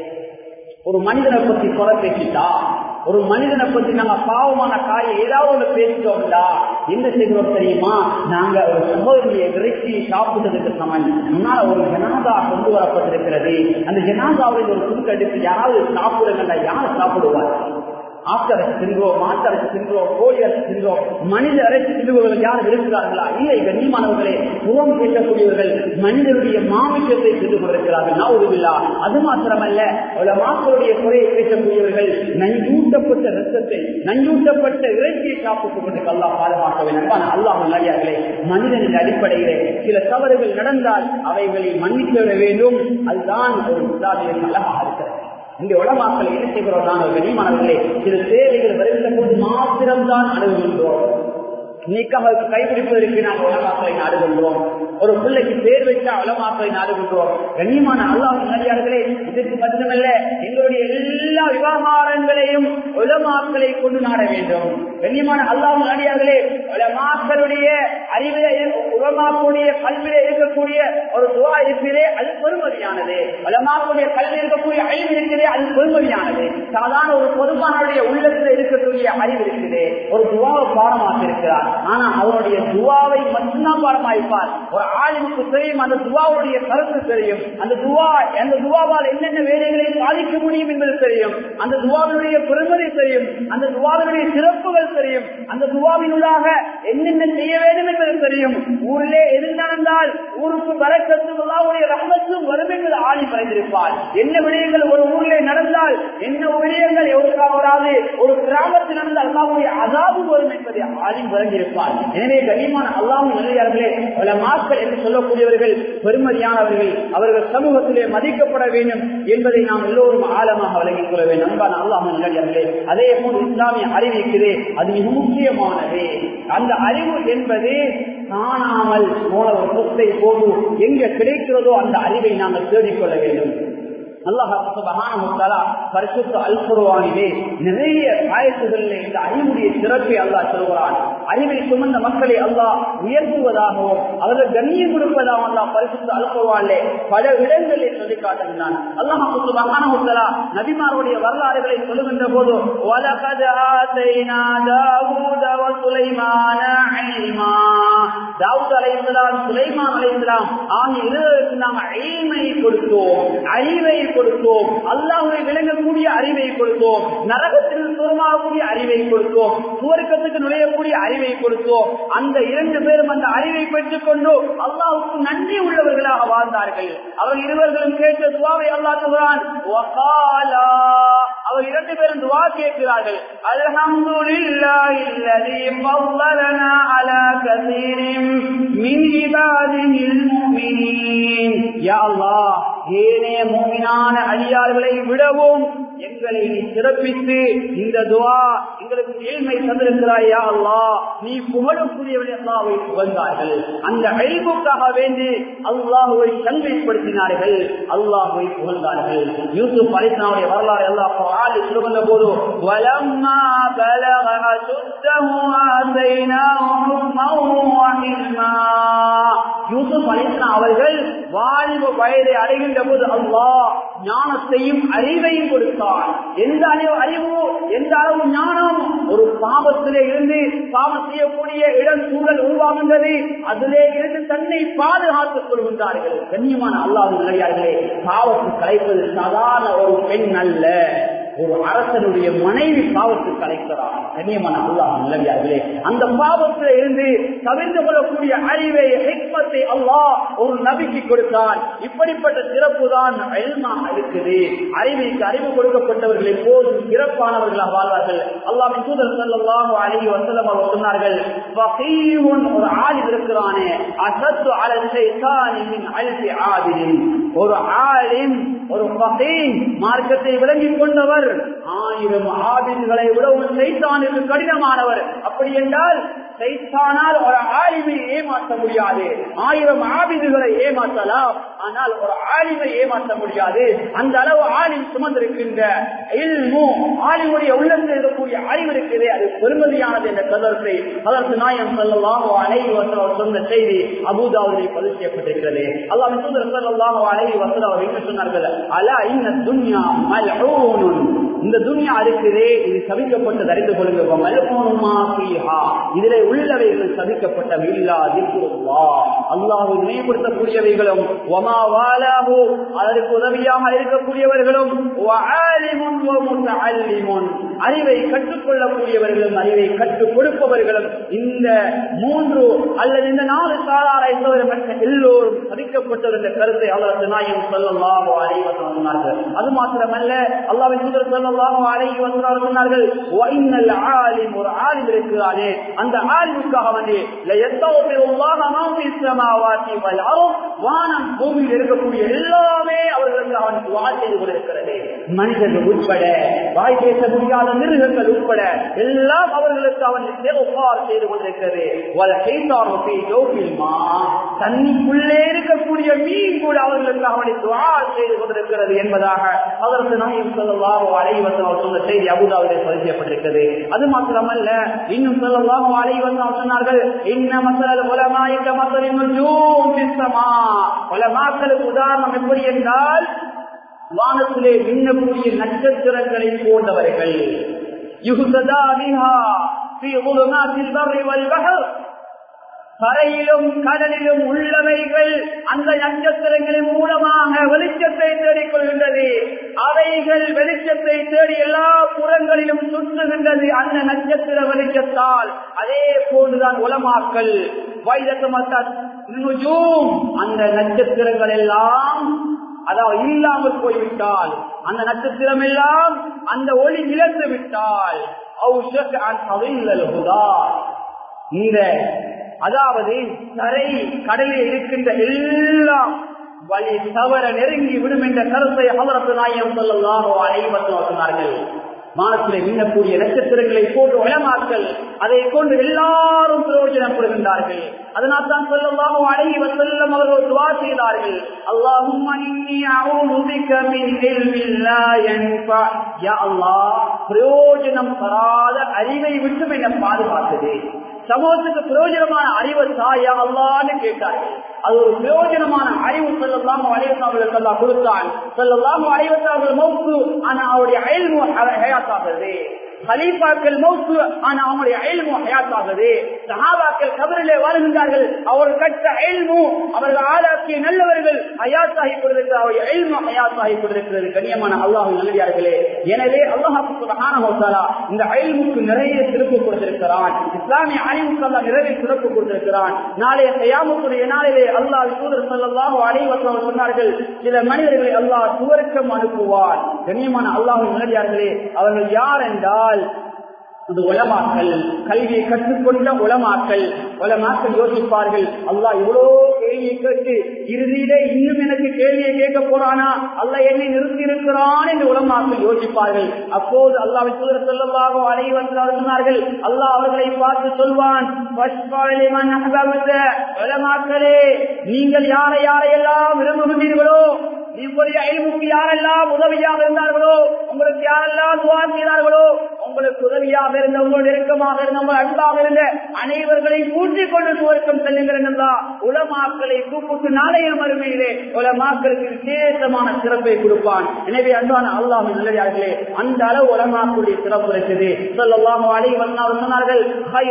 ஒரு மனிதனை பத்தி குறை பேசிட்டா ஒரு மனிதனை பத்தி நாங்க பாவமான காயை ஏதாவது ஒண்ணு பேசிட்டோம்டா என்ன செய்கிறோம் தெரியுமா நாங்க ஒரு சகோதரியை இறைச்சி சாப்பிட்டதுக்கு சமன் முன்னால ஒரு ஜனாதா கொண்டு வரப்பட்டிருக்கிறது அந்த ஜனாதாவில் ஒரு குறுக்கடிப்பு யாராவது சாப்பிடுங்க யார் சாப்பிடுவார் ஆக்கரைச்சு தின்றோம் மாட்டரைச்சு தின்றோம் கோழி அரைச்சு தின்றோம் மனித அரைச்சு தின்றுபவர்கள் யாரும் இருக்கிறார்களா இல்லை கண்ணியமானவர்களே புறம் பேசக்கூடியவர்கள் மனிதனுடைய மாமிசத்தை தின்று கொண்டிருக்கிறார்கள் நாவுதுவில்லா அது மாத்திரமல்ல அவள மாக்களுடைய குறையை பேசக்கூடியவர்கள் நஞ்சூட்டப்பட்ட ரத்தத்தை நஞ்சூட்டப்பட்ட இறைச்சியை சாப்பிட்டுக் கொண்டு அல்லா பாதுகாக்க வேண்டும் அல்லாஹ் நல்லியார்களே மனிதனின் அடிப்படையிலே சில தவறுகள் நடந்தால் அவைகளை மன்னிக்க வேண்டும் அதுதான் ஒரு இஸ்லாமிய அழகாக இருக்கிறது இங்க உலமாக்களை என்ன செய்கிறோம் நாங்கள் கனிமானவர்களே சில தேவைகள் வருகின்ற போது மாத்திரம்தான் அணுகுகின்றோம் நீக்காக கைப்பிடிப்பதற்கு நாங்கள் உலமாக்களை நாடுகின்றோம் ஒரு பிள்ளைக்கு பேர் வைத்தா உலமாக்களை நாடுகின்றோம் கண்ணியமான அல்லாஹ் நடிகார்களே இதற்கு மட்டுமல்ல எங்களுடைய எல்லா விவகாரங்களையும் உலமாக்களை கொண்டு நாட வேண்டும் கண்ணியமான அல்லாஹ் நடிகார்களே உலமாக்களுடைய அறிவில உலமாக்களுடைய கல்வியில இருக்கக்கூடிய ஒரு துவா இருக்கிறதே அது பெருமதியானது உலமாக்களுடைய கல்வி இருக்கக்கூடிய அறிவு இருக்கிறதே அது பெருமதியானது சாதாரண ஒரு பொதுமானுடைய உள்ளத்தில் இருக்கக்கூடிய அறிவு இருக்குது ஒரு துவாவை பாடமாக இருக்கிறார் ஆனா அவருடைய துவாவை மட்டும்தான் பாடமாய்ப்பார் ஒரு ஆளுக்கு தெரியும் அந்த துவாவுடைய கருத்து தெரியும் அந்த துவா அந்த துவாவால் என்னென்ன வேலைகளை சாதிக்க முடியும் என்பது தெரியும் அந்த துவாவினுடைய பெருமதி தெரியும் அந்த துவாவினுடைய சிறப்புகள் தெரியும் அந்த துவாவினுள்ளாக என்னென்ன செய்ய வேண்டும் என்பது தெரியும் ஊரிலே எது நடந்தால் ஊருக்கு வரக்கத்தும் அல்லாவுடைய ரகமத்தும் வரும் என்பது ஆணி பறைந்திருப்பார் என்ன விடயங்கள் ஒரு ஊரிலே நடந்தால் என்ன விடயங்கள் எவருக்காக வராது ஒரு கிராமத்தில் நடந்தால் அல்லாவுடைய அதாபு வரும் என்பதை ஆணி வழங்கியிருப்பார் எனவே கனிமான அல்லாவும் நிலையார்களே பல மாக்கள் என்று சொல்லக்கூடியவர்கள் பெருமதியானவர்கள் அவர்கள் சமூகத்திலே மதிக்கப்பட வேண்டும் என்பதை நாம் எல்லோரும் ஆழமாக வழங்கிக் கொள்ள வேண்டும் அன்பான அல்லாமல் நிலையார்களே அதே போல் இஸ்லாமிய அறிவிக்கிறே அது மிக முக்கியமானது அந்த அறிவு என்பது காணாமல் போன ஒரு சொத்தை போது எங்க கிடைக்கிறதோ அந்த அறிவை நாங்கள் தேடிக்கொள்ள வேண்டும் அல்லாஹாலா பரிசுத்த அல்புருவானிலே நிறைய ஆயத்துகளில் இந்த அறிவுடைய சிறப்பை அல்லாஹ் சொல்கிறான் அறிவை சுமந்த மக்களை அல்லாஹ் உயர்த்துவதாகவும் அவர்கள் கண்ணியம் கொடுப்பதாகவும் அல்லாஹ் பரிசுத்த அல்புருவானிலே பல இடங்களில் சொல்லி காட்டுகிறான் அல்லாஹாலா நபிமாருடைய வரலாறுகளை சொல்லுகின்ற போது தாவூத் அலைஹிஸ்ஸலாம் சுலைமான் அலைஹிஸ்ஸலாம் ஆகிய இருவருக்கு நாம் அழிமை கொடுத்தோம் அறிவை கொடுத்தோம் அல்லாஹ்வை விளங்கக்கூடிய அறிவை கொடுத்தோம் நரகத்தில் தூரமாகக்கூடிய அறிவை கொடுத்தோம் சுவர்க்கத்துக்கு நுழையக்கூடிய அறிவை கொடுத்தோம் அந்த இரண்டு பேரும் அந்த அறிவை பெற்றுக் கொண்டு அல்லாஹுக்கு நன்றி உள்ளவர்களாக வாழ்ந்தார்கள் அவர் இருவர்களும் கேட்ட துவாவை அல்லாஹ் சொல்கிறான் அவர் இரண்டு பேரும் துவா கேட்கிறார்கள் அல்ஹம்துலில்லாஹி அல்லதி ஃபضلنا على كثير من عباده المؤمنين يا الله ஏனைய மூமினான அடியார்களை விடவும் எங்களை நீ சிறப்பித்து இந்த துவா எங்களுக்கு ஏழ்மை தந்திருக்கிறாயா அல்லா நீ புகழக்கூடியவனை அல்லாவை புகழ்ந்தார்கள் அந்த அழிவுக்காக வேண்டி அல்லாஹுவை சந்தைப்படுத்தினார்கள் அல்லாஹுவை புகழ்ந்தார்கள் யூசுப் அலிஸ்லாவுடைய வரலாறு அல்லாஹ் ஆளி சொல்லுகின்ற போது வலம்மா பலக அசுத்தஹு ஆதைனாஹு ஹுக்மன் வ இல்மா யூசுப் அலிஸ்லாம் அவர்கள் வாலிப வயதை அடைகின்ற போது அல்லாஹ் ஞானத்தையும் அறிவையும் கொடுத்தார் எந்த அளவு அறிவு எந்த அளவு ஞானம் ஒரு பாவத்திலே இருந்து பாவம் செய்யக்கூடிய இடம் சூழல் உருவாகின்றது அதிலே இருந்து தன்னை பாதுகாத்துக் கொள்கின்றார்கள் கண்ணியமான அல்லாஹ் நிலையார்களே பாவத்தை கலைப்பது சாதாரண ஒரு பெண் அல்ல ஒரு அரசனுடைய மனைவி பாவத்துக்கு அழைக்கிறார் கண்ணியமான அல்லாஹ் நிலவியார்களே அந்த பாவத்தில் இருந்து தவிர்த்து கொள்ளக்கூடிய அறிவை ஹெக்மத்தை அல்லாஹ் ஒரு நபிக்கு கொடுத்தான் இப்படிப்பட்ட சிறப்பு தான் இருக்குது அறிவைக்கு அறிவு கொடுக்கப்பட்டவர்கள் எப்போதும் சிறப்பானவர்களாக வாழ்வார்கள் அல்லாஹ் தூதர் செல்லாஹு அழகி வசலம் அவர் சொன்னார்கள் ஒரு ஆள் இருக்கிறானே அசத்து அலசை அழுத்தி ஆதிரின் ஒரு ஆளின் ஒரு பகீன் மார்க்கத்தை விளங்கிக் கொண்டவர் ஆயிரம் ஆபின்களை விடவும் சைத்தானுக்கு கடினமானவர் அப்படி என்றால் சைத்தானால் ஒரு ஆலிமை ஏமாற்ற முடியாது ஆயிரம் ஆபிதுகளை ஏமாற்றலாம் ஆனால் ஒரு ஆலிமை ஏமாற்ற முடியாது அந்த அளவு ஆலிம் சுமந்திருக்கின்ற இல்மு ஆலிமுடைய உள்ளத்தில் இருக்கக்கூடிய அறிவு இருக்கிறதே அது பெருமதியானது என்ற கதத்தை அதற்கு நாயம் சொல்லலாம் அனைவி வசலம் சொன்ன செய்தி அபுதாவுடைய பதிவு செய்யப்பட்டிருக்கிறது அல்லாஹ் தூதர் சொல்லலாம் அனைவி வசலம் அவர் என்ன சொன்னார்கள் அலா இன்ன துன்யா மல்ஊனுன் இந்த துனியா இருக்குதே இது சபிக்கப்பட்டது அறிந்து கொள்ளுங்க மல்போனுமா ஃபீஹா இதிலே உள்ளவைகள் சபிக்கப்பட்டவை இல்லா திக்ருல்லா அல்லாஹ்வை நினைவுபடுத்தக்கூடியவைகளும் வமா வாலாஹு அதற்கு உதவியாக இருக்கக்கூடியவர்களும் வஆலிமுன் வ முத்தஅல்லிமுன் அறிவை கற்றுக்கொள்ளக்கூடியவர்களும் அறிவை கற்றுக் கொடுப்பவர்களும் இந்த மூன்று அல்லது இந்த நாலு சாராரை தவிர மற்ற எல்லோரும் சபிக்கப்பட்டது என்ற கருத்தை அல்லாஹ் நாயம் சொல்லலாம் அலைவசம் சொன்னார்கள் அது மாத்திரமல்ல அல்லாவின் தூதர் சொல்லலாம் அலைஹி வஸல்லம் சொன்னார்கள் வைனல் ஆலிம் ஒரு ஆலிம் இருக்கிறானே அந்த ஆலிமுக்காக வந்து லயத்தௌபிருல்லாஹ மா ஃபீ ஸமாவாதி வல் அர்த் வானம் பூமியில் இருக்கக்கூடிய எல்லாமே அவர்களுக்கு அவன் துஆ செய்து கொண்டிருக்கிறது மனிதர்கள் உட்பட வாய் பேச முடியாத மிருகங்கள் உட்பட எல்லாம் அவர்களுக்கு அவன் தேவபார் செய்து கொண்டிருக்கிறது வல் ஹைதாரு ஃபீ ஜௌஃபில் மா தண்ணிக்குள்ளே இருக்கக்கூடிய மீன் கூட அவர்களுக்கு அவனை துஆ செய்து கொண்டிருக்கிறது என்பதாக அதற்கு நாயம் சொல்லலாம் அலைவசம் அவர் சொன்ன செய்தி அபுதாவிலே பதிக்கப்பட்டிருக்கிறது அது மாத்திரமல்ல இன்னும் சொல்லலாம் அலைவசம் சொன்னார்கள் இன்ன மசல் உலமாய்க்க மசலின் உலமாக்களுக்கு உதாரணம் எப்படி என்றால் வானத்திலே மின்னக்கூடிய நட்சத்திரங்களை போன்றவர்கள் யுகுதா பிஹா في ظلمات البر والبحر கரையிலும் கடலிலும் உள்ளவைகள் அந்த நட்சத்திரங்களின் மூலமாக வெளிச்சத்தை தேடிக் கொள்கின்றது அவைகள் வெளிச்சத்தை தேடி எல்லா புறங்களிலும் சுற்றுகின்றது அந்த நட்சத்திர வெளிச்சத்தால் அதே போன்றுதான் உலமாக்கல் அந்த நட்சத்திரங்கள் எல்லாம் அதாவது இல்லாமல் போய்விட்டால் அந்த நட்சத்திரம் எல்லாம் அந்த ஒளி இழந்து விட்டால் இந்த அதாவது தரை கடலில் இருக்கின்ற எல்லா வழி தவற நெருங்கி விடும் என்ற கருத்தை அவரது நாயம் சொல்லலாம் அனைவரும் சொன்னார்கள் மானத்திலே மின்னக்கூடிய நட்சத்திரங்களை போட்டு உளமாக்கல் அதை கொண்டு எல்லாரும் பிரயோஜனம் பெறுகின்றார்கள் அதனால் தான் சொல்லலாம் அழகி வசல்லம் அவர்கள் துவா செய்தார்கள் அல்லாஹும் பிரயோஜனம் தராத அறிவை விட்டு என்னை பாதுகாத்தது சமூகத்துக்கு பிரயோஜனமான அறிவு தாயா அல்லான்னு கேட்டார்கள் அது ஒரு பிரயோஜனமான அறிவு செல்லலாம் அலைவசாவர்களுக்கு அல்லா கொடுத்தான் செல்லலாம் அலைவசாவர்கள் மௌத்து ஆனா அவருடைய அயல்மு ஹயாத்தாகிறது ஹலீஃபாக்கள் மௌத்து ஆனா அவங்களுடைய அயல்மு ஹயாத்தாகுது சஹாபாக்கள் கபரிலே வருகின்றார்கள் அவர்கள் கற்ற அயல்மு அவர்கள் ஆளாக்கிய நல்லவர்கள் ஹயாத்தாகி கொடுத்திருக்கிறது அவருடைய அயல்மு ஹயாத்தாகி கொடுத்திருக்கிறது கண்ணியமான அல்லாஹ் நல்லடியார்களே எனவே அல்லாஹாக்கு சுபஹானஹு இந்த அயல்முக்கு நிறைய சிறப்பு கொடுத்திருக்கிறான் இஸ்லாமிய அறிவுக்கு அல்லா நிறைய சிறப்பு கொடுத்திருக்கிறான் நாளைய கையாமத்துடைய நாளிலே அல்லாஹ் தூதர் சொல்லலாம் அனைவரும் சொன்னார்கள் சில மனிதர்களை அல்லாஹ் சுவருக்கம் அனுப்புவார் கண்ணியமான அல்லாஹ் நல்லடியார்களே அவர்கள் யார் என்றால் அது உலமாக்கல் கல்வியை கற்றுக்கொண்ட உலமாக்கல் உலமாக்கல் யோசிப்பார்கள் அல்லாஹ் இவ்வளோ கேள்வியை கேட்டு இறுதியிலே இன்னும் எனக்கு கேள்வியை கேட்க போறானா அல்ல என்னை நிறுத்தி இருக்கிறான் என்று உலமாக்கல் யோசிப்பார்கள் அப்போது அல்லாஹ் தூதர் சொல்லலாக அனைவரும் சொன்னார்கள் அல்லாஹ் அவர்களை பார்த்து சொல்வான் உலமாக்களே நீங்கள் யாரை யாரையெல்லாம் விரும்புகின்றீர்களோ உங்களுடைய அழிவுக்கு யாரெல்லாம் உதவியாக இருந்தார்களோ உங்களுக்கு யாரெல்லாம் துவா செய்தார்களோ உங்களுக்கு உதவியாக இருந்த உங்களோட நெருக்கமாக இருந்த உங்கள் அன்பாக இருந்த அனைவர்களை கூட்டிக் கொண்டு சுவர்க்கம் செல்லுங்கள் என்றா உலமாக்களை கூப்பிட்டு நாளைய மறுமையிலே உலமாக்களுக்கு விசேஷமான சிறப்பை கொடுப்பான் எனவே அன்பான அல்லாஹ் நல்லதார்களே அந்த அளவு உலமாக்களுடைய சிறப்பு இருக்குது சொல்லலாம் அலை வந்தால் சொன்னார்கள்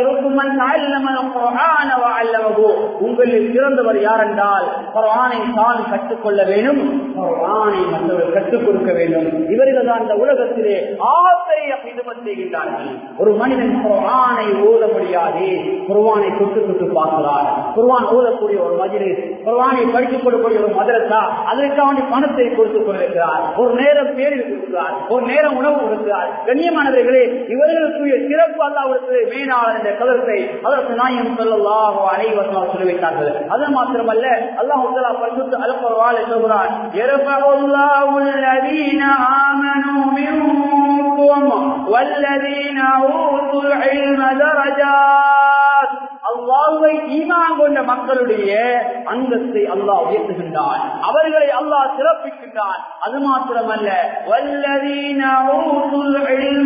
உங்களில் சிறந்தவர் யார் என்றால் குரானை தான் கற்றுக்கொள்ள வேண்டும் குரானை மற்றவர்கள் கற்றுக் கொடுக்க வேண்டும் இவர்கள் தான் இந்த உலகத்திலே ஆசிரிய ஹிதமத் செய்கின்றார்கள் ஒரு மனிதன் குரானை ஓத முடியாது குர்வானை தொட்டு தொட்டு பார்க்கிறார் குர்வான் ஓதக்கூடிய ஒரு மஜிலிஸ் குர்வானை படித்துக் கொடுக்கக்கூடிய ஒரு மதரசா அதற்கான பணத்தை கொடுத்துக் கொண்டிருக்கிறார் ஒரு நேரம் பேரில் கொடுக்கிறார் ஒரு நேரம் உணவு கொடுக்கிறார் கண்ணியமானவர்களே இவர்களுக்குரிய சிறப்பு அல்லாவிற்கு மேலாளர் என்ற கலத்தை அதற்கு நாயம் சொல்லலாம் அனைவரும் சொல்லி வைத்தார்கள் அது மாத்திரமல்ல அல்லாஹ் பரிசுத்து அலப்பவாலை சொல்கிறார் يرفع الله الذين آمنوا منكم والذين أوتوا العلم درجات அல்லாஹுவை ஈமான் கொண்ட மக்களுடைய அந்தஸ்தை அல்லாஹ் உயர்த்துகின்றான் அவர்களை அல்லாஹ் சிறப்பிக்கின்றான் அது மாத்திரமல்ல வல்லதீன ஊதுல் இல்ம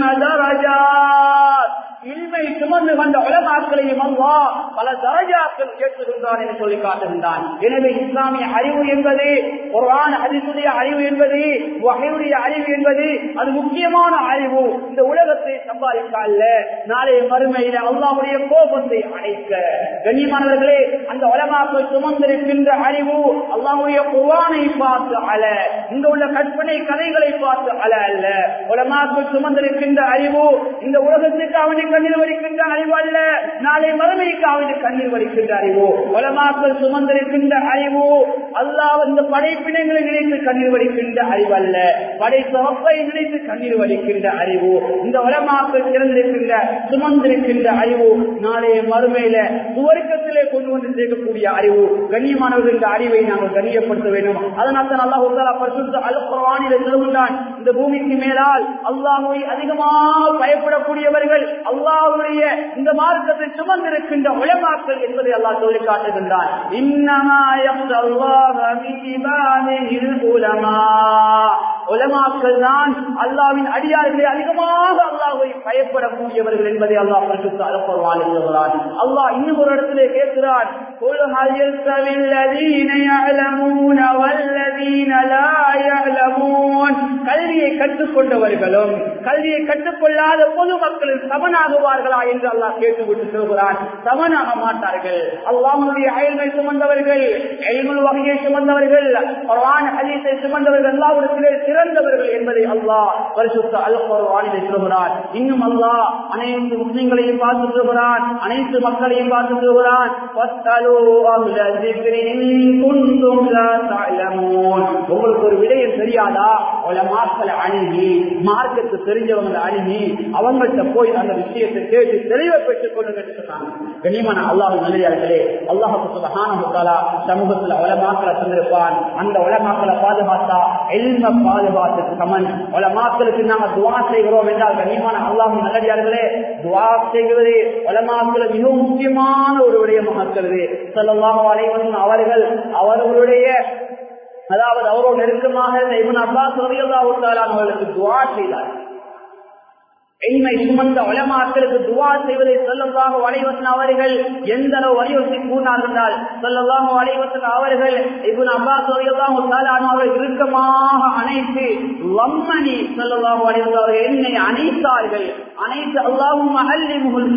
தரஜாத் இல்மை சுமந்து வந்த உலமாக்களையும் அல்லா பல தரஜாக்கள் ஏற்றுகின்றான் என்று சொல்லி காட்டுகின்றான் எனவே இஸ்லாமிய அறிவு என்பது குரான் ஹரிசுடைய அறிவு என்பது வகையுடைய அறிவு என்பது அது முக்கியமான அறிவு இந்த உலகத்தை சம்பாதிக்க அல்ல நாளைய மறுமையில அல்லாவுடைய கோபத்தை அடைக்க கண்ணியமானவர்களே அந்த உலமாக்கள் சுமந்திருக்கின்ற அறிவு அல்லாவுடைய குரானை பார்த்து அல இங்க உள்ள கற்பனை கதைகளை பார்த்து அல அல்ல உலமாக்கள் சுமந்திருக்கின்ற அறிவு இந்த உலகத்துக்கு அவனை கண்ணீர் வடிக்கின்ற அறிவு அல்ல நாளை மறுமைக்கு அவனுக்கு கண்ணீர் வடிக்கின்ற அறிவு உலமாக்கள் சுமந்திருக்கின்ற அறிவு அல்லாஹ் இந்த படைப்பினங்களை நினைத்து கண்ணீர் வடிக்கின்ற அறிவு அல்ல படை தொகப்பை நினைத்து கண்ணீர் வடிக்கின்ற அறிவு இந்த உலமாக்கள் திறந்திருக்கின்ற சுமந்திருக்கின்ற அறிவு நாளைய மறுமையில சுவர்க்கத்திலே கொண்டு வந்து சேர்க்கக்கூடிய அறிவு கண்ணியமானவர்கள் இந்த அறிவை நாங்கள் கண்ணியப்படுத்த வேண்டும் அதனால் தான் அல்லாஹ் பரிசுத்த அல்குரானில சொல்லுகின்றான் இந்த பூமிக்கு மேலால் அல்லாஹுவை அதிகமாக பயப்படக்கூடியவர்கள் அல்லாஹுடைய இந்த மார்க்கத்தை சுமந்திருக்கின்ற உலமாக்கள் என்பதை அல்லாஹ் சொல்லி காட்டுகின்றான் உலமாக்கள் தான் அல்லாவின் அடியார்களை அதிகமாக அல்லாஹை பயப்படக்கூடியவர்கள் என்பதை அல்லாஹ் பரிசுத்த அலப்பருவான் சொல்கிறான் அல்லாஹ் இன்னும் ஒரு இடத்திலே கேட்கிறான் கல்வியை கற்றுக்கொண்டவர்களும் கல்வியை கற்றுக்கொள்ளாத பொதுமக்களின் சமனாகுவார்களா என்று அல்லாஹ் கேட்டுவிட்டு சொல்கிறான் சமனாக மாட்டார்கள் அல்லாஹனுடைய அயல்மை சுமந்தவர்கள் எல்முல் வகையை சுமந்தவர்கள் குர்ஆன் ஹதீஸை சுமந்தவர்கள் அல்லாஹ்விடத்திலே சிறந்தவர்கள் என்பதை அல்லாஹ் பரிசுத்த அல் குர்ஆனிலே சொல்கிறான் இன்னும் அல்லாஹ் அனைத்து முஸ்லிம்களையும் பார்த்து சொல்கிறான் அனைத்து மக்களையும் பார்த்து சொல்கிறான் உங்களுக்கு ஒரு விடயம் தெரியாதா உலமாக்களை அணுகி மார்க்கத்து தெரிஞ்சவங்களை அணுகி அவங்கள்ட்ட போய் அந்த விஷயத்தை கேட்டு தெளிவை பெற்றுக் கொள்ளுங்க சொன்னாங்க கனிமன அல்லாஹ் நல்லே அல்லாஹுக்கு சுபஹானஹு சமூகத்துல உலமாக்களை தந்திருப்பான் அந்த உலமாக்களை பாதுகாத்தா எல்ம பாதுகாத்துக்கு சமன் உலமாக்களுக்கு நாங்க துவா செய்கிறோம் என்றால் கனிமான அல்லாஹ் நல்லடியார்களே துவா செய்கிறது உலமாக்களை மிகவும் முக்கியமான ஒரு விடயமாக இருக்கிறது சொல்லலாம் அனைவரும் அவர்கள் அவர்களுடைய அதாவது அவரோடு நெருக்கமாக இருந்த இவன் அப்பாஸ் அவர்களுக்கு துவா செய்தார் எண்மை சுமந்த உலமாக்களுக்கு துவா செய்வதை சொல்லமாக வளைவசன் அவர்கள் எந்த அளவு வலியுறுத்தி கூறினார் என்றால் சொல்லலாம் வளைவசன் அவர்கள் இவன் அப்பாஸ் அவர்கள் இறுக்கமாக அணைத்து லம்மணி சொல்லலாம் வளைவசன் அவர்கள் என்னை அணைத்தார்கள் அனைத்து அல்லாவும் மஹல்லி முகுல்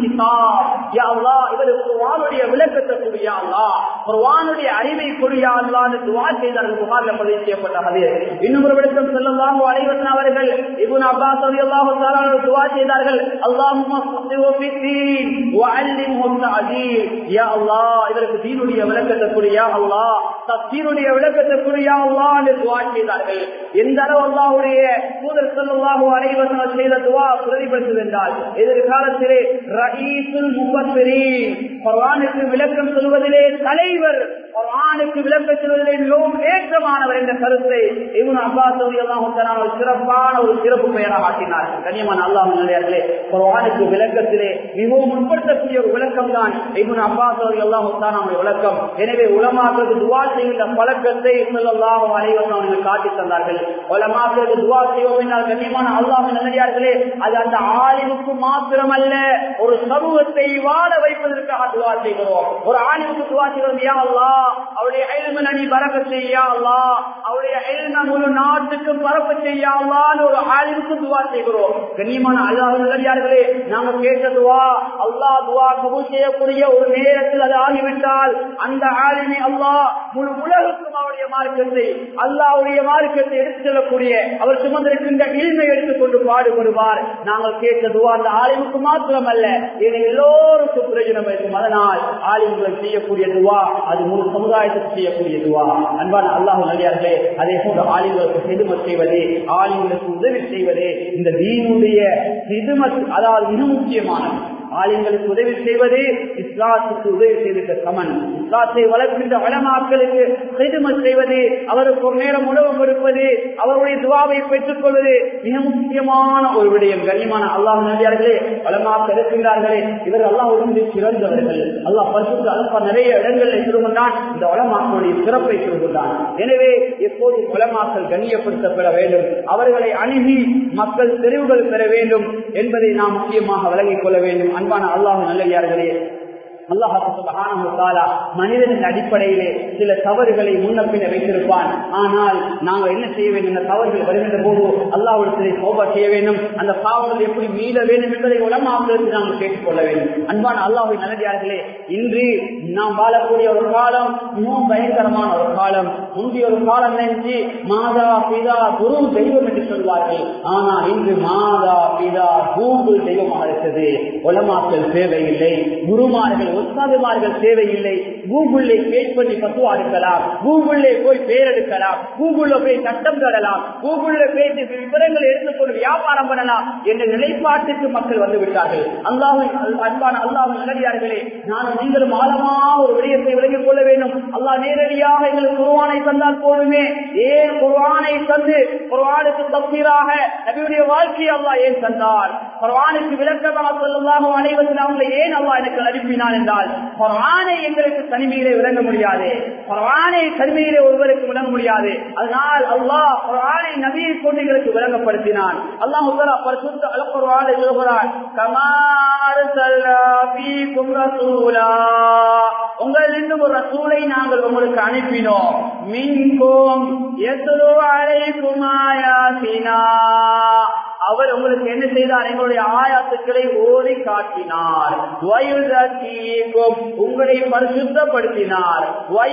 யா அல்லாஹ் இவருக்கு குர்ஆனுடைய விளக்கத்தை கூடியா அல்லாஹ் குர்ஆனுடைய அறிவை கூடியா அல்லாஹ்னு துஆ செய்தார்கள் புகார்ல பதிவு செய்யப்பட்ட ஹதீஸ் இன்னும் ஒரு விளக்கம் ஸல்லல்லாஹு அலைஹி வஸல்லம் அவர்கள் இப்னு அப்பாஸ் ரலியல்லாஹு தஆலா துஆ செய்தார்கள் அல்லாஹும்ம ஃபக்ஹு ஃபித்தீன் வஅல்லிம்ஹு தஅதீல் யா அல்லாஹ் இவருக்கு தீனுடைய விளக்கத்தை கூடியா அல்லாஹ் தஃசீருடைய விளக்கத்தை கூடியா அல்லாஹ்னு துஆ செய்தார்கள் எந்த அளவு அல்லாஹ்வுடைய தூதர் ஸல்லல்லாஹு அலைஹி வஸல்லம் செய்த துஆ பிரதிபலித்தது என்றால் எதிர்காலத்திலே ரஈசுல் முபஸ்ஸிரீன் குர்ஆனுக்கு விளக்கம் சொல்வதிலே தலைவர் குர்ஆனுக்கு விளக்கம் சொல்வதிலே மிகவும் ஏற்றமானவர் என்ற கருத்தை இப்னு அப்பாஸ் ரலியல்லாஹு தஆலா ஒரு சிறப்பான ஒரு சிறப்பு பெயராக ஆக்கினார் கண்ணியமான அல்லாஹ் நல்லே குர்ஆனுக்கு விளக்கத்திலே மிகவும் முற்படுத்தக்கூடிய ஒரு விளக்கம் தான் இப்னு அப்பாஸ் ரலியல்லாஹு தஆலா விளக்கம் எனவே உலமாக்களுக்கு துஆ செய்கின்ற பழக்கத்தை ஸல்லல்லாஹு அலைஹி வஸல்லம் அவர்கள் காட்டி தந்தார்கள் உலமாக்களுக்கு துஆ செய்வோம் என்றால் கண்ணியமான அல்லாஹ் நல்லடியார்களே அது அந்த ஆலிமுக்கு மாத்திரமல்ல ஒரு சமூகத்தை வாழ வைப்பதற்காக துவா செய்கிறோம் ஒரு ஆலிமுக்கு துவா செய்கிறோம் யா அல்லாஹ் அவருடைய எல்ம நனி பறக்க செய்யா அல்லாஹ் அவருடைய எல்ம முழு நாட்டுக்கு பரப்ப செய்யா அல்லாஹ்னு ஒரு ஆலிமுக்கு துவா செய்கிறோம் கண்ணியமான அல்லாஹ் நல்லடியார்களே நாம கேட்ட துவா அல்லாஹ் துவா கபூல் செய்யக்கூடிய ஒரு நேரத்தில் அது ஆகிவிட்டால் அந்த ஆலிமை அல்லாஹ் முழு உலகுக்கும் அவருடைய மார்க்கத்தை அல்லாஹ்வுடைய மார்க்கத்தை எடுத்து செல்லக்கூடிய அவர் சுமந்திருக்கின்ற இல்மை எடுத்துக்கொண்டு பாடுபடுவார் நாங்கள் கேட்ட துவா அந்த ஆலிமுக்கு மாத்திரமல்ல இது எல்லோருக்கும் பிரயோஜனம் இருக்கும் அதனால் ஆலிம்கள் செய்யக்கூடிய துவா அது முழு சமுதாயத்துக்கு செய்யக்கூடிய துவா அன்பான அல்லாஹ் நல்லியார்களே அதே போன்று ஆலிம்களுக்கு ஹிதுமத் செய்வது ஆலிம்களுக்கு உதவி செய்வது இந்த தீனுடைய ஹிதுமத் அதாவது மிக முக்கியமானது ஆலிம்களுக்கு உதவி செய்வது இஸ்லாத்துக்கு உதவி செய்திருக்க சமன் இஸ்லாத்தை வளர்க்கின்ற வளமாக்களுக்கு ஹிதுமத் செய்வது அவருக்கு ஒரு நேரம் உணவு கொடுப்பது அவருடைய துவாவை பெற்றுக் கொள்வது மிக முக்கியமான ஒரு விடயம் கண்ணியமான அல்லாஹ் நபியார்களே வளமாக்க இருக்கின்றார்களே இவர் அல்லாஹ் உடனே சிறந்தவர்கள் அல்லாஹ் பரிசுத்த அல்பா நிறைய இடங்களில் சொல்கின்றான் இந்த வளமாக்களுடைய சிறப்பை சொல்கின்றான் எனவே எப்போது வளமாக்கல் கண்ணியப்படுத்தப்பட வேண்டும் அவர்களை அணுகி மக்கள் தெரிவுகள் பெற வேண்டும் என்பதை நாம் முக்கியமாக விளங்கிக் கொள்ள வேண்டும் அன்பான அல்லாஹ் நல்லையார்களே அல்லாஹால மனிதனின் அடிப்படையிலே சில தவறுகளை முன்னப்பின வைத்திருப்பான் ஆனால் நாங்கள் என்ன செய்ய வேண்டும் இந்த தவறுகள் வருகின்ற போது அல்லாவிடத்திலே சோபா செய்ய வேண்டும் அந்த பாவங்கள் எப்படி மீள வேண்டும் என்பதை உலமாக்களுக்கு நாங்கள் கேட்டுக்கொள்ள வேண்டும் அன்பான அல்லாஹை நல்லடியார்களே இன்று நாம் வாழக்கூடிய ஒரு காலம் மிகவும் பயங்கரமான ஒரு காலம் முந்தைய ஒரு காலம் நினைச்சு மாதா பிதா குரு தெய்வம் என்று சொல்வார்கள் ஆனால் இன்று மாதா பிதா கூகுள் தெய்வமாக இருக்கிறது உலமாக்கள் தேவையில்லை குருமார்கள் ஒத்தாதுமார்கள் தேவையில்லை கூகுளே பேஸ் பண்ணி பத்துவா எடுக்கலாம் கூகுளே போய் பேர் எடுக்கலாம் கூகுள்ல போய் சட்டம் தரலாம் கூகுள்ல பேசி விவரங்கள் எடுத்துக்கொண்டு வியாபாரம் பண்ணலாம் என்ற நிலைப்பாட்டுக்கு மக்கள் வந்து விட்டார்கள் அல்லாஹின் அன்பான அல்லாஹ் நல்லடியார்களே நானும் நீங்களும் ஆழமா ஒரு விடயத்தை விளங்கிக் கொள்ள வேண்டும் அல்லாஹ் நேரடியாக எங்களுக்கு குருவானை தந்தால் போதுமே ஏன் குருவானை தந்து குருவானுக்கு தப்சீராக நபியுடைய வாழ்க்கையை அல்லாஹ் ஏன் தந்தார் குர்ஆனுக்கு விளக்கமாக சொல்லலாம் அனைவரும் அவங்களை ஏன் அல்லாஹ் எனக்கு அனுப்பினான் என்றால் குர்ஆனை எங்களுக்கு தனிமையிலே விளங்க முடியாது குர்ஆனை தனிமையிலே ஒருவருக்கு விளங்க முடியாது அதனால் அல்லாஹ் குர்ஆனை நபியை கொண்டு எங்களுக்கு விளங்கப்படுத்தினான் அல்லாஹ் உத்தரா பரிசுத்த அல் குர்ஆனை சொல்கிறான் கமா அர்சல்னா ஃபீக்கும் ரசூலா உங்கள் இன்னும் ஒரு ரசூலை நாங்கள் உங்களுக்கு அனுப்பினோம் மின்கும் எத்துலு அலைக்கும் ஆயாசினா அவர் உங்களுக்கு என்ன செய்தார் எங்களுடைய ஆயாத்துக்களை ஓதி காட்டினார் உங்களை பரிசுத்தப்படுத்தினார்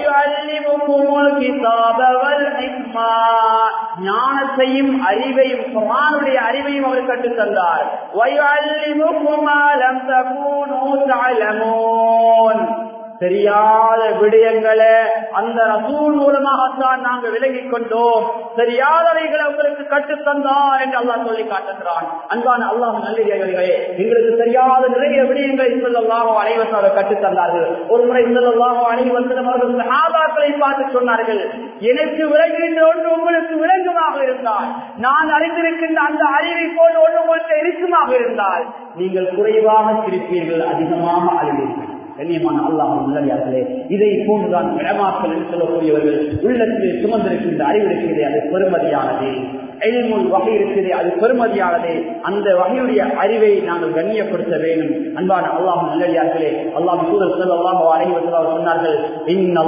ஞானத்தையும் அறிவையும் குரானுடைய அறிவையும் அவர் கற்றுத் தந்தார் தெரியாத விடயங்களை அந்த ரசூல் மூலமாகத்தான் நாங்கள் விலகிக் கொண்டோம் தெரியாதவைகளை உங்களுக்கு கற்றுத்தந்தார் என்று அல்லாஹ் சொல்லி காட்டுகிறான் அன்பான அல்லாஹ் நல்லே எங்களுக்கு தெரியாத நிறைய விடயங்களை சொல்லலாக அனைவரும் கற்றுத்தந்தார்கள் ஒரு முறை சொல்லலாக அனைவரும் அவர்கள் ஆதாக்களை பார்த்து சொன்னார்கள் எனக்கு விளங்குகின்ற ஒன்று உங்களுக்கு விளங்குமாக இருந்தால் நான் அறிந்திருக்கின்ற அந்த அறிவை போல் ஒன்று உங்களுக்கு இருக்குமாக இருந்தால் நீங்கள் குறைவாக சிரிப்பீர்கள் அதிகமாக அழுவீர்கள் கண்ணியமான அல்லாஹ் நல்லே இதை போன்றுதான் இடமாக்கல் என்று சொல்லக்கூடியவர்கள் உள்ளத்தில் சுமந்திருக்கின்ற அறிவு இருக்கிறதே அது பெருமதியானது எல்முல் வகை இருக்கிறதே அது பெருமதியானது அந்த வகையுடைய அறிவை நாங்கள் கண்ணியப்படுத்த வேண்டும் அன்பான அல்லாஹ் நல்லடியார்களே அல்லாஹ் சூழல் செல்லாஹ் அனைவர்கள் சொன்னார்கள் இன்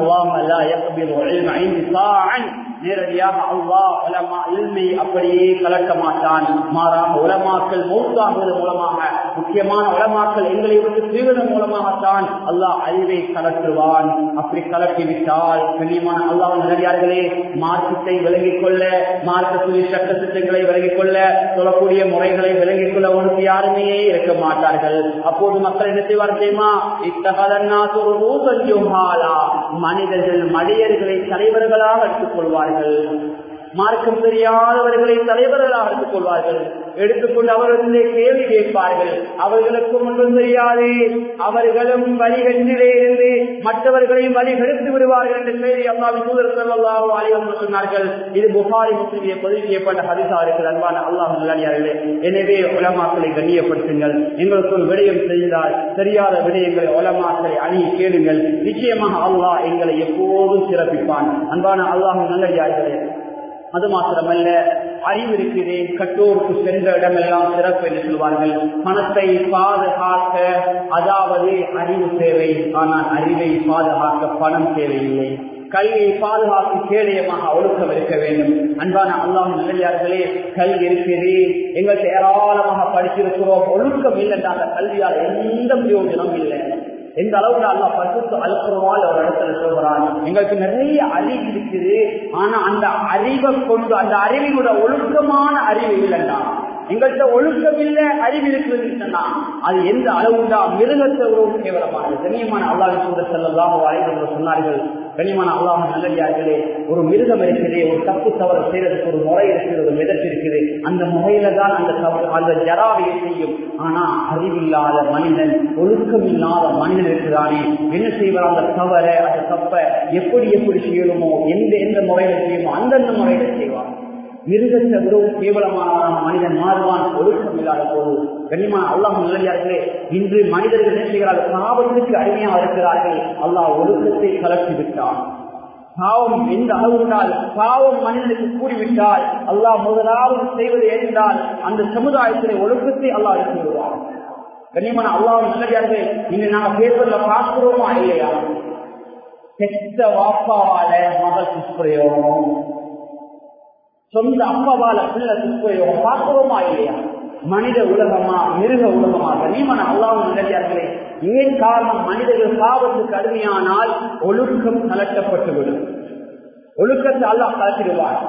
அல்லாஹ் நேரடியாக அல்லாஹ் உலமா இல்மை அப்படியே கலக்க மாட்டான் மாறாக உலமாக்கள் மௌத்தாகுவது மூலமாக முக்கியமான உலமாக்கள் எங்களை விட்டு தீவிரம் மூலமாகத்தான் அல்லாஹ் அறிவை கலற்றுவான் அப்படி கலட்டி விட்டால் கண்ணியமான அல்லாஹ் நேரடியார்களே மார்க்கத்தை விலகிக் கொள்ள மார்க்கத்துடைய சட்ட திட்டங்களை விலகிக் கொள்ள சொல்லக்கூடிய முறைகளை விலகிக் கொள்ள உனக்கு யாருமே இருக்க மாட்டார்கள் அப்போது மக்கள் என்ன செய்வார் தெரியுமா இத்தகலன்னா மனிதர்கள் மனிதர்களை தலைவர்களாக எடுத்துக் கொள்வார்கள் மார்க்கம் தெரியாதவர்களை தலைவர்களாக எடுத்துக் கொள்வார்கள் எடுத்துக்கொண்டு அவர்களிலே கேள்வி கேட்பார்கள் அவர்களுக்கும் ஒன்றும் தெரியாது அவர்களும் வழிகட்டிலே இருந்து மற்றவர்களையும் வழிகெடுத்து விடுவார்கள் என்ற செய்தி அல்லாவின் தூதர் செல்லாஹோ அலைவர்கள் சொன்னார்கள் இது புகாரி முஸ்லிமியை பதிவு செய்யப்பட்ட ஹரிசா இருக்கிற அன்பான அல்லாஹ் நல்லடியார்களே எனவே உலமாக்களை கண்ணியப்படுத்துங்கள் எங்களுக்கு ஒரு விடயம் செய்தால் தெரியாத விடயங்களை உலமாக்களை அணி கேளுங்கள் நிச்சயமாக அல்லாஹ் எங்களை எப்போதும் சிறப்பிப்பான் அன்பான அல்லாஹ் நல்லடியார்களே அது மாத்திரமல்ல அறிவு இருக்கிறேன் கட்டோருக்கு சென்ற இடமெல்லாம் சிறப்பு என்று சொல்வார்கள் பணத்தை பாதுகாக்க அதாவது அறிவு தேவை ஆனால் அறிவை பாதுகாக்க பணம் தேவையில்லை கல்வியை பாதுகாக்கும் கேடயமாக ஒழுக்கம் இருக்க வேண்டும் அன்பான அல்லாஹ் நல்லே கல்வி இருக்குது எங்களுக்கு ஏராளமாக படிச்சிருக்கிறோம் ஒழுக்கம் இல்லைன்னா அந்த கல்வியால் எந்த பிரயோஜனம் இல்லை எந்த அளவுக்கு அல்லா பசுத்து அழுக்கிறோமால் ஒரு இடத்துல சொல்கிறான் எங்களுக்கு நிறைய அறிவு இருக்குது ஆனா அந்த அறிவை கொண்டு அந்த அறிவினோட ஒழுக்கமான அறிவு இல்லைன்னா எங்கள்கிட்ட ஒழுக்கம் இல்ல அறிவு இருக்குதுன்னா அது எந்த அளவுண்டா மிருகத்தை உறவு கேவலமானது கண்ணியமான அல்லாஹ் சூழ செல்லலாம் அழைத்து சொன்னார்கள் கனிமான அல்லாம நல்லடியார்களே ஒரு மிருகம் இருக்குது ஒரு தப்பு தவறு செய்யறதுக்கு ஒரு முறை இருக்குது ஒரு மிதத்து இருக்குது அந்த முறையில தான் அந்த தவறு அந்த ஜராவையை செய்யும் ஆனா அறிவில்லாத மனிதன் ஒழுக்கம் இல்லாத மனிதன் இருக்கிறானே என்ன செய்வார் அந்த தவறை அந்த தப்பை எப்படி எப்படி செய்யணுமோ எந்த எந்த முறையில செய்யுமோ அந்தந்த முறையில செய்வான் மிருகத்தை விடவும் கேவலமான மனிதன் மாறுவான் ஒழுக்கம் இல்லாத போது கண்ணியமான அல்லாஹ் நல்லே இன்று மனிதர்கள் என்ன செய்கிறார்கள் பாவத்துக்கு அடிமையாக இருக்கிறார்கள் அல்லாஹ் ஒழுக்கத்தை கலக்கி விட்டான் பாவம் எந்த அளவுண்டால் பாவம் மனிதனுக்கு கூடிவிட்டால் அல்லாஹ் முதலாவது செய்வது என்றால் அந்த சமுதாயத்திலே ஒழுக்கத்தை அல்லாஹ் எடுத்து விடுவான் கண்ணியமான அல்லாஹ் நல்லடியார்கள் இன்று நாங்கள் பேப்பர்ல பார்க்கிறோமா இல்லையா பெத்த வாப்பாவால மகள் துஷ்பிரயோகம் சொந்த அம்மாவால பிள்ளை துஷ்பிரயோகம் பார்க்கிறோமா இல்லையா மனித உலகமா மிருக உலகமா கனிமன அல்லாவும் நல்லடியார்களே ஏன் காரணம் மனிதர்கள் பாவத்துக்கு அருமையானால் ஒழுக்கம் கலட்டப்பட்டுவிடும் ஒழுக்கத்தை அல்லாஹ் கலத்திடுவார்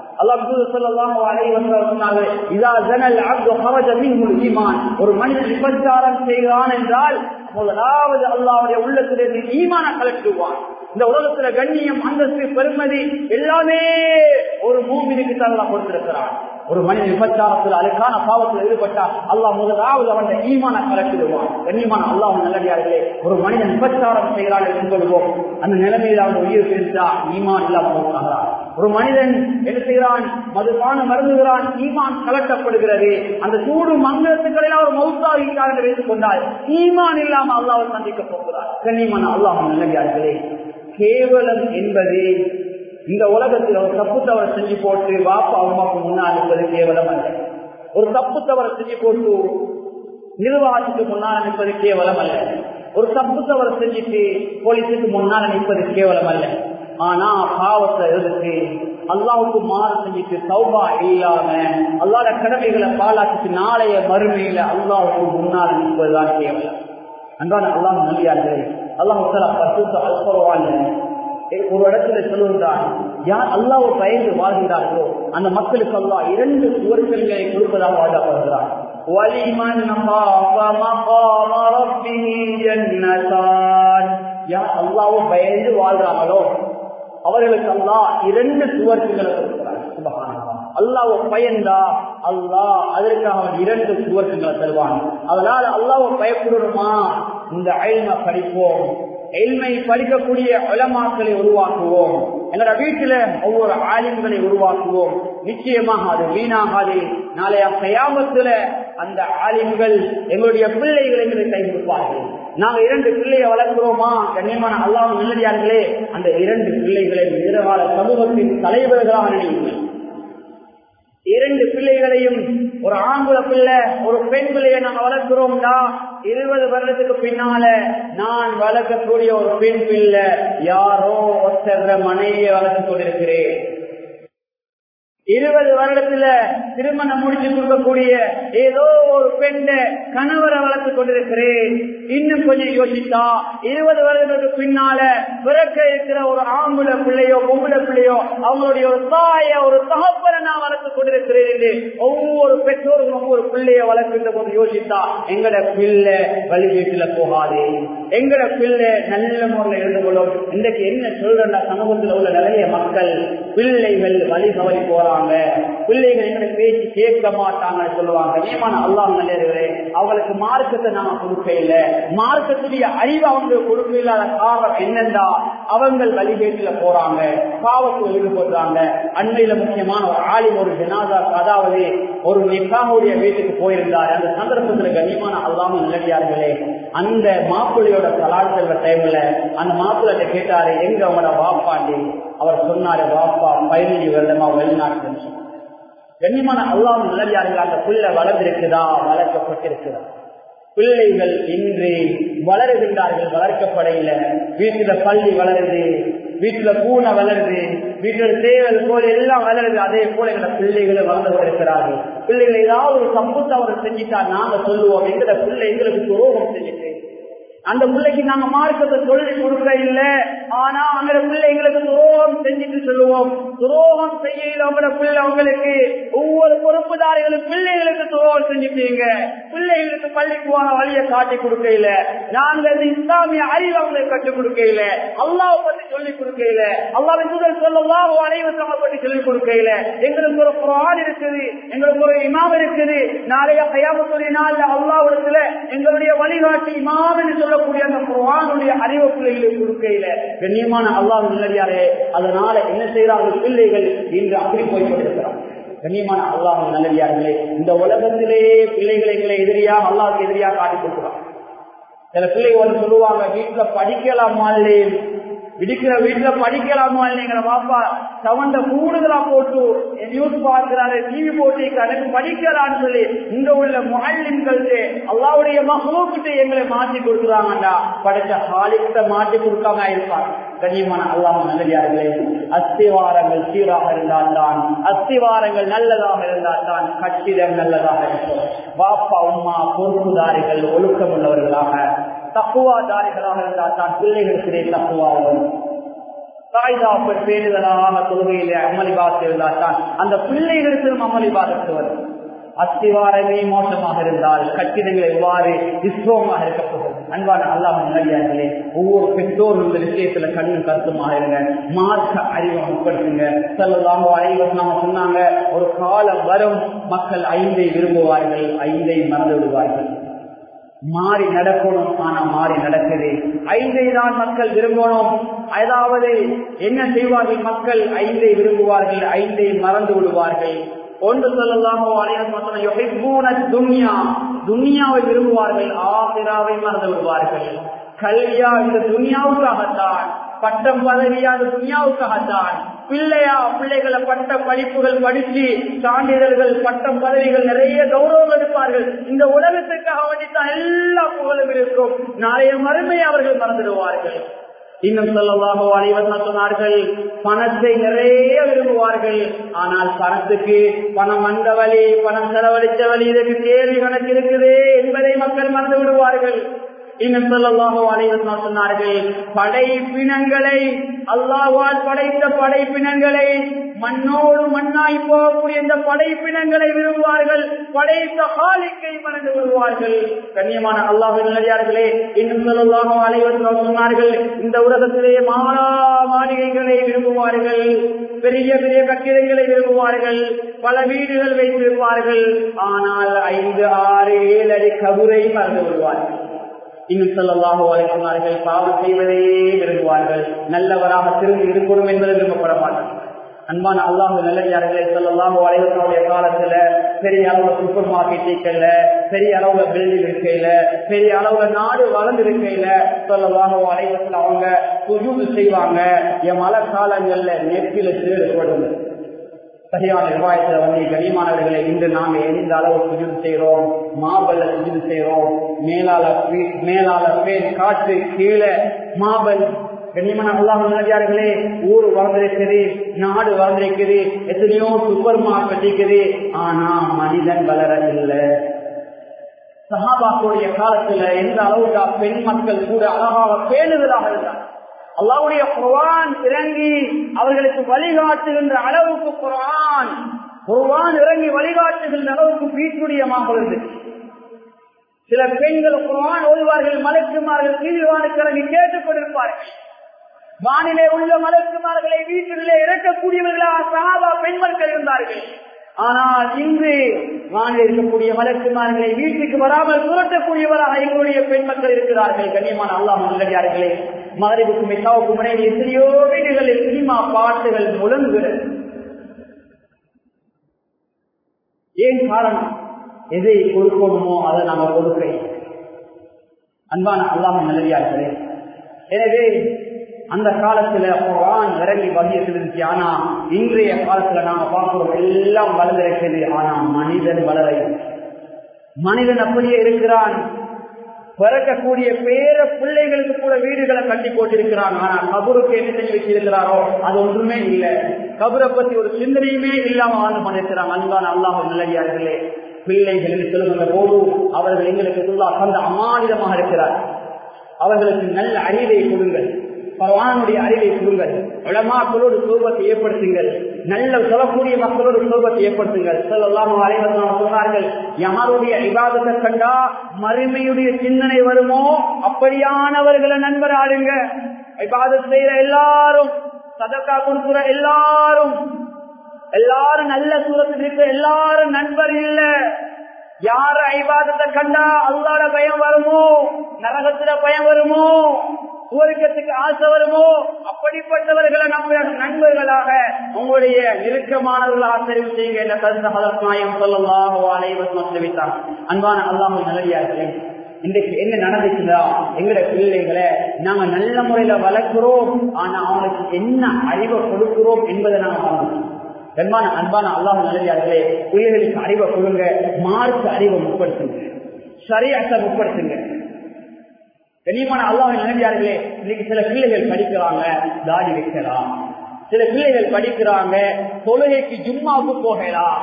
ஒரு மனிதன் விபச்சாரம் செய்கிறான் என்றால் முதலாவது அல்லாவுடைய உள்ளத்திலிருந்து ஈமான கலட்டுவான் இந்த உலகத்துல கண்ணியம் அந்தஸ்து பெருமதி எல்லாமே ஒரு மூமினுக்கு தான் கொடுத்திருக்கிறான் ஒரு மனிதன் விபச்சாரத்தில் அதுக்கான பாவத்தில் ஈடுபட்டா அல்லாஹ் முதலாவது அவன் ஈமான கலக்கிடுவான் கண்ணியமான அல்லாஹ் நல்லடியார்களே ஒரு மனிதன் விபச்சாரம் செய்கிறான் என்று சொல்லுவோம் அந்த நிலைமையில் அவன் உயிர் பிரித்தா ஈமான் இல்லாமல் போகிறான் ஒரு மனிதன் என்ன செய்கிறான் மதுபான மருந்துகிறான் ஈமான் கலட்டப்படுகிறது அந்த சூடு மங்களத்துக்களில் அவர் மௌத்தாகிறார் என்று வைத்துக் கொண்டால் ஈமான் இல்லாம அல்லாவை சந்திக்க போகிறார் கண்ணியமான அல்லாஹ் நல்லடியார்களே கேவலம் என்பது இந்த உலகத்தில் ஒரு தப்பு தவறு செஞ்சு போட்டு வாப்பா அம்மாவுக்கு முன்னால் இருப்பது கேவலம் அல்ல ஒரு தப்பு தவறு செஞ்சு போட்டு நிர்வாகத்துக்கு முன்னால் நிற்பது கேவலம் அல்ல ஒரு தப்பு தவறு செஞ்சுட்டு போலீஸுக்கு முன்னால் நிற்பது கேவலம் அல்ல ஆனா பாவத்தை எதிர்த்து அல்லாவுக்கு மாறு செஞ்சுட்டு சௌபா இல்லாம அல்லாத கடமைகளை பாலாக்கிட்டு நாளைய மறுமையில அல்லாவுக்கு முன்னால் நிற்பதுதான் கேவலம் அன்றான அல்லாஹ் நல்லியார்களே அல்லாஹ் பரிசுத்த அல்பரவான ஒரு இடத்துல சொல்லுகிறான் யார் அல்லாவை பயந்து வாழ்கிறார்களோ அந்த மக்களுக்கு அல்லா இரண்டு சுவர்களை கொடுப்பதாக வாழப்படுகிறான் யார் அல்லாவும் பயந்து வாழ்றாங்களோ அவர்களுக்கு அல்லா இரண்டு சுவர்க்குகளை கொடுக்கிறார் சுபகானந்தா அல்லாவை பயந்தா அல்லாஹ் அதற்காக அவன் இரண்டு சுவர்க்குகளை தருவான் அதனால அல்லாவை பயப்படணுமா இந்த அயல்மை படிப்போம் எல்மை படிக்கக்கூடிய உலமாக்களை உருவாக்குவோம் எங்களோட வீட்டுல ஒவ்வொரு ஆலிம்களை உருவாக்குவோம் நிச்சயமாக அது வீணாகாது நாளைய கயாமத்துல அந்த ஆலிம்கள் எங்களுடைய பிள்ளைகளை எங்களை கை கொடுப்பார்கள் நாங்க இரண்டு பிள்ளையை வளர்க்கிறோமா கண்ணியமான அல்லாஹ் நல்லடியார்களே அந்த இரண்டு பிள்ளைகளை எதிர்கால சமூகத்தின் தலைவர்களாக நினைவுங்கள் இரண்டு பிள்ளைகளையும் ஒரு ஆண்குல பிள்ளை ஒரு பெண் பிள்ளையை நாங்க வளர்க்கிறோம்டா இருபது வருடத்துக்கு பின்னால நான் வளர்க்கக்கூடிய ஒரு பெண் பிள்ளை யாரோ ஒருத்தர மனைவியை வளர்த்து கொண்டிருக்கிறேன் இருபது வருடத்துல திருமணம் முடிச்சு கொடுக்கக்கூடிய ஏதோ ஒரு பெண்ண கணவரை வளர்த்து கொண்டிருக்கிறேன் இன்னும் கொஞ்சம் யோசித்தா இருபது வருடத்துக்கு பின்னால பிறக்க இருக்கிற ஒரு ஆம்புல பிள்ளையோ பொம்புல பிள்ளையோ அவங்களுடைய ஒரு தாய ஒரு தகப்பரை நான் வளர்த்து கொண்டிருக்கிறேன் என்று ஒவ்வொரு பெற்றோரும் ஒவ்வொரு பிள்ளைய வளர்க்கின்ற போது யோசித்தா எங்கட பிள்ளை வழி வீட்டுல போகாது எங்கட பிள்ளை நல்ல முறையில் இருந்து கொள்ளும் இன்றைக்கு என்ன சொல்றா சமூகத்தில் உள்ள நிறைய மக்கள் பிள்ளைகள் வழி தவறி போறாங்க பிள்ளைகள் எங்களை பேச்சு கேட்க மாட்டாங்கன்னு சொல்லுவாங்க நியமான அல்லாஹ் நல்லே அவங்களுக்கு மார்க்கத்தை நாம கொடுக்க இல்லை மார்க்கத்துடைய அறிவு அவங்க கொடுக்க இல்லாத காரணம் என்னென்றா அவங்க வழிகேட்டுல போறாங்க பாவத்தில் ஈடுபடுறாங்க அண்மையில முக்கியமான ஒரு ஆலிம் ஒரு ஜனாதா அதாவது ஒரு நிக்காவுடைய வீட்டுக்கு போயிருந்தார் அந்த சந்தர்ப்பத்துல கண்ணியமான அல்லாம நல்லடியார்களே அந்த மாப்பிள்ளையோட கலாச்சார டைம்ல அந்த மாப்பிள்ளை கேட்டாரு எங்க அவங்களோட வாப்பாண்டி அவர் சொன்னாரு வாப்பா பதினஞ்சு வருடமா வெளிநாட்டுன்னு சொன்னார் கண்ணியமான அல்லாம நல்லடியார்கள் அந்த பிள்ளை வளர்ந்திருக்குதா வளர்க்கப்பட்டிருக்குதா பிள்ளைகள் இன்று வளருகின்றார்கள் வளர்க்கப்படையில வீட்டுல பள்ளி வளருது வீட்டுல பூனை வளருது வீட்டுல தேவல் போல எல்லாம் வளருது அதே போல எங்க பிள்ளைகளும் வளர்ந்து கொண்டிருக்கிறார்கள் பிள்ளைகள் ஏதாவது ஒரு தப்பு தவறு செஞ்சுட்டா நாங்க சொல்லுவோம் எங்கட பிள்ளை எங்களுக்கு துரோகம் செஞ்சுட்டு அந்த பிள்ளைக்கு நாங்க மார்க்கத்தை சொல்லி கொடுக்க இல்ல ஆனா அந்த பிள்ளை எங்களுக்கு துரோகம் செஞ்சுட்டு சொல்லுவோம் துரோகம் செய்யல அவங்களோட பிள்ளை அவங்களுக்கு ஒவ்வொரு பொறுப்புதாரிகளும் பிள்ளைகளுக்கு துரோகம் செஞ்சுட்டீங்க பிள்ளைகளுக்கு பள்ளிக்கு போன வழியை காட்டி கொடுக்கல நாங்க இந்த இஸ்லாமிய அறிவு அவங்களுக்கு கற்றுக் கொடுக்கல அல்லாவை பத்தி சொல்லிக் கொடுக்கல அல்லாவின் முதல் சொல்லலாம் அனைவரும் பத்தி சொல்லிக் கொடுக்கல எங்களுக்கு ஒரு குரான் இருக்குது எங்களுக்கு ஒரு இமாம் இருக்குது நாளைய கையாமத்துடைய நாள்ல அல்லாவிடத்துல எங்களுடைய வழிகாட்டி இமாம் என்று சொல்லக்கூடிய அந்த குரானுடைய அறிவு பிள்ளைகளுக்கு கொடுக்கையில கண்ணியமான அல்லாஹ் நல்லடியாரே அதனால என்ன செய்யறாங்க பிள்ளைகள் இன்று அப்படி போய்கொண்டிருக்கிறார் கண்ணியமான அல்லாஹ் நல்லடியார்களே இந்த உலகத்திலேயே பிள்ளைகளை எங்களை எதிரியா அல்லாவுக்கு எதிரியா காட்டி கொடுக்குறான் சில பிள்ளைகள் வந்து சொல்லுவாங்க வீட்டுல படிக்கலாமா விடிக்கிற வீட்டுல படிக்கலாமா இல்லைங்கிற பாப்பா சவண்ட கூடுதலா போட்டு நியூஸ் பார்க்கிறாரு டிவி போட்டு எனக்கு படிக்கலான்னு சொல்லி இங்க உள்ள மாலின்கள் அல்லாவுடைய மகளூக்கிட்ட எங்களை மாற்றி கொடுக்குறாங்கடா படிச்ச ஹாலிக்கிட்ட மாற்றி கொடுக்காம இருப்பாங்க கண்ணியமான அல்லாம நல்லதார்களே அஸ்திவாரங்கள் சீராக இருந்தால் தான் அஸ்திவாரங்கள் நல்லதாக இருந்தால் தான் கட்டிடம் நல்லதாக இருக்கும் பாப்பா உமா பொறுப்புதாரிகள் ஒழுக்கம் உள்ளவர்களாக தக்குவாதாரிகளாக இருந்தால் தான் பிள்ளைகளுக்கு தக்குவா வரும் தாய்தாப்பர் பேருதலாக தொழுகையில அமளிபாத்து இருந்தால் தான் அந்த பிள்ளைகளுக்கு அமளிபாதத்து வரும் அஸ்திவாரமே மோசமாக இருந்தால் கட்டிடங்கள் எவ்வாறு இஸ்ரோமாக இருக்க போகிறது அன்பான அல்லாம நல்லடியார்களே ஒவ்வொரு பெற்றோரும் இந்த விஷயத்துல கண்ணு கருத்துமாக இருங்க மார்க்க அறிவை முற்படுத்துங்க செல்லலாம் அனைவரும் நாம சொன்னாங்க ஒரு காலம் வரும் மக்கள் ஐந்தை விரும்புவார்கள் ஐந்தை மறந்து விடுவார்கள் மாறி நடக்கணும் ஆனா மாறி நடக்குது ஐந்தை தான் மக்கள் விரும்பணும் அதாவது என்ன செய்வார்கள் மக்கள் ஐந்தை விரும்புவார்கள் ஐந்தை மறந்து விடுவார்கள் ஒன்று சொல்லலாமோ துன்யா துன்யாவை விரும்புவார்கள் ஆசிராவை மறந்து விடுவார்கள் கல்வியா இந்த துன்யாவுக்காகத்தான் பட்டம் பதவியா இந்த துன்யாவுக்காகத்தான் பிள்ளையா பிள்ளைகளை பட்ட படிப்புகள் படிச்சு சான்றிதழ்கள் பட்டம் பதவிகள் நிறைய கௌரவம் எடுப்பார்கள் இந்த உலகத்துக்காக வேண்டித்தான் எல்லா புகழும் இருக்கும் நாளைய மறுமை அவர்கள் மறந்துடுவார்கள் இன்னும் சொல்லலாக அனைவர் சொன்னார்கள் பணத்தை நிறைய விரும்புவார்கள் ஆனால் பணத்துக்கு பணம் வந்த வழி பணம் செலவழித்த வழி இதற்கு கேள்வி கணக்கு இருக்குது என்பதை மக்கள் மறந்து விடுவார்கள் இன்னும் சொல்லலாக அனைவரும் சொன்னார்கள் படைப்பினங்களை அல்லாஹால் படைத்த படைப்பினங்களை மண்ணோடு மண்ணாய் போகக்கூடிய இந்த படைப்பினங்களை விரும்புவார்கள் படைத்த காலிக்கை மறந்து விடுவார்கள் கண்ணியமான அல்லாஹின் நிலையார்களே இன்னும் சொல்லலாக அனைவரும் சொன்னார்கள் இந்த உலகத்திலே மாலா மாளிகைகளை விரும்புவார்கள் பெரிய பெரிய கட்டிடங்களை விரும்புவார்கள் பல வீடுகள் வைத்திருப்பார்கள் ஆனால் ஐந்து ஆறு ஏழு அடி கபுரை மறந்து விடுவார்கள் இன்னும் சொல்லலாக சொன்னார்கள் பாவம் செய்வதே விரும்புவார்கள் நல்லவராக திரும்பி இருக்கணும் என்பது விரும்பப்பட மாட்டார்கள் அன்பான அல்லாஹு நல்லடியார்களே சொல்லலாம் வளைவத்தினுடைய காலத்துல பெரிய அளவுல சூப்பர் மார்க்கெட் இருக்கல பெரிய அளவுல பில்டிங் இருக்கையில பெரிய அளவுல நாடு வளர்ந்து இருக்கையில சொல்லலாம் வளைவத்துல அவங்க சுஜூது செய்வாங்க என் மழை காலங்கள்ல நெற்றில சேரு போடுங்க சரியான நிர்வாகத்துல வந்து கனிமானவர்களை இன்று நாங்க எந்த அளவு சுஜூது செய்யறோம் மாபல்ல சுஜூது செய்யறோம் மேலால மேலால பேர் காற்று கீழே மாபல் கண்ணியமான அல்லாஹ் நடிகார்களே ஊர் வளர்ந்திருக்குது நாடு வளர்ந்திருக்குது எத்தனையோ சூப்பர் மார்க்கெட் இருக்குது ஆனா மனிதன் வளரவில்லை சஹாபாக்களுடைய காலத்துல எந்த அளவுக்கு பெண் மக்கள் கூட அழகாக பேணுதலாக இருந்தார் அல்லாவுடைய குர்வான் இறங்கி அவர்களுக்கு வழிகாட்டுகின்ற அளவுக்கு குர்வான் குர்வான் இறங்கி வழிகாட்டுகின்ற அளவுக்கு பீச்சுடையமாக இருந்துச்சு சில பெண்கள் குர்வான் ஓதுவார்கள் மலைக்குமார்கள் கீழ்வானுக்கு இறங்கி கேட்டுக் கொண்டிருப்பார்கள் வானிலே உள்ள மலக்குமார்களை வீட்டிலே இறக்கக்கூடியவர்களாக சாதா பெண்மக்கள் இருந்தார்கள் ஆனால் இன்று வானில் இருக்கக்கூடிய மலக்குமார்களை வீட்டுக்கு வராமல் புரட்டக்கூடியவராக எங்களுடைய பெண் மக்கள் இருக்கிறார்கள் கண்ணியமான அல்லாஹ் நல்லடியார்களே மகரிவுக்கும் மிகாவுக்கும் முனையில் எத்தனையோ வீடுகளில் சினிமா பாட்டுகள் முழங்குகிறது ஏன் காரணம் எதை கொடுக்கணுமோ அதை நாங்கள் கொடுக்க அன்பான அல்லாம நல்லடியார்களே எனவே அந்த காலத்துல குரான் இறங்கி வகியிருந்துச்சு ஆனா இன்றைய காலத்துல நாங்க பார்க்கிறோம் எல்லாம் வளர்ந்திருக்கிறது ஆனா மனிதன் வளர மனிதன் அப்படியே இருக்கிறான் பிறக்கக்கூடிய பேர பிள்ளைகளுக்கு கூட வீடுகளை கட்டி போட்டிருக்கிறான் ஆனா கபருக்கு என்ன செஞ்சு வச்சிருக்கிறாரோ அது ஒன்றுமே இல்லை கபரை பத்தி ஒரு சிந்தனையுமே இல்லாம வாழ்ந்து பண்ணிருக்கிறாங்க அன்பான அல்லாஹ் நல்லடியார்களே பிள்ளைகள் என்று சொல்லுகின்ற போது அவர்கள் எங்களுக்கு அந்த அமானிதமாக இருக்கிறார் அவர்களுக்கு நல்ல அறிவை கொடுங்கள் பகவானுடைய அறிவை கொடுங்கள் உளமாக்களோடு சோபத்தை ஏற்படுத்துங்கள் நல்ல சொல்லக்கூடிய மக்களோடு சோபத்தை ஏற்படுத்துங்கள் சொல்லலாம் அனைவரும் சொன்னார்கள் யாருடைய விவாதத்தை கண்டா மறுமையுடைய சிந்தனை வருமோ அப்படியானவர்களை நண்பர் ஆளுங்க விவாதம் செய்யற எல்லாரும் சதக்கா கொடுக்குற எல்லாரும் எல்லாரும் நல்ல சூரத்தில் இருக்க எல்லாரும் நண்பர் இல்ல யார ஐபாதத்தை கண்டா அல்லாட பயம் வருமோ நரகத்துல பயம் வருமோ சுவர்க்கத்துக்கு ஆசை வருமோ அப்படிப்பட்டவர்களை நம்ம நண்பர்களாக உங்களுடைய நெருக்கமானவர்களாக தெரிவு செய்யுங்க என்ற கருத்து ஹலர்நாயம் சொல்லலாக அனைவரும் தெரிவித்தார் அன்பான அல்லாமல் நல்லடியார்களே இன்றைக்கு என்ன நடந்துச்சுதா எங்கட பிள்ளைகளை நாங்க நல்ல முறையில வளர்க்கிறோம் ஆனா அவங்களுக்கு என்ன அறிவை கொடுக்கிறோம் என்பதை நாங்க பார்க்கணும் அன்பான அன்பான அல்லாஹ் நல்லடியார்களே உயிர்களுக்கு அறிவை கொடுங்க மார்க்கு அறிவை முற்படுத்துங்க சரியாக முற்படுத்துங்க கனியமான அல்லாஹ் நினைவியார்களே இன்னைக்கு சில பிள்ளைகள் படிக்கிறாங்க தாடி வைக்கலாம் சில பிள்ளைகள் படிக்கிறாங்க தொழுகைக்கு ஜும்மாவுக்கு போகலாம்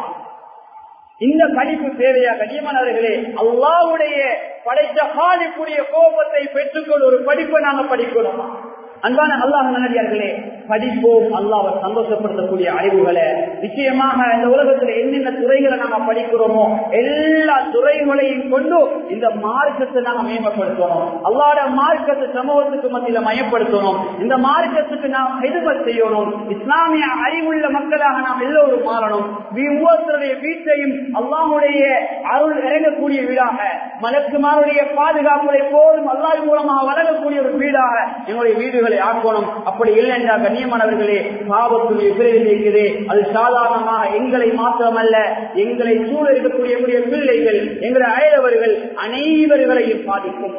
இந்த படிப்பு தேவையா கனியமானவர்களே அல்லாவுடைய படைத்த காலிக்குரிய கோபத்தை பெற்றுக்கொள் ஒரு படிப்பை நாங்க படிக்கணும் அன்பான அல்லாஹ் நல்லடியார்களே படிப்போம் அல்லாவை சந்தோஷப்படுத்தக்கூடிய அறிவுகளை நிச்சயமாக இந்த உலகத்துல என்னென்ன துறைகளை நாம படிக்கிறோமோ எல்லா துறைகளையும் கொண்டு இந்த மார்க்கத்தை நாம மேம்படுத்தணும் அல்லாட மார்க்கத்தை சமூகத்துக்கு மத்தியில மயப்படுத்தணும் இந்த மார்க்கத்துக்கு நாம் எதிர்ப்பு செய்யணும் இஸ்லாமிய அறிவுள்ள மக்களாக நாம் எல்லோரும் மாறணும் ஒவ்வொருத்தருடைய வீட்டையும் அல்லாஹுடைய அருள் இறங்கக்கூடிய வீடாக மலக்குமாருடைய பாதுகாப்புகளை போதும் அல்லாஹ் மூலமாக வழங்கக்கூடிய ஒரு வீடாக எங்களுடைய வீடுகளை ஆக்கணும் அப்படி இல்லை என்றால் கண்ணியமானவர்களே பாவத்துடைய பிறகு இருக்குது அது சாதாரணமாக எங்களை மாத்திரமல்ல எங்களை சூழ இருக்கக்கூடிய பிள்ளைகள் எங்களுடைய அயலவர்கள் அனைவர்களையும் பாதிக்கும்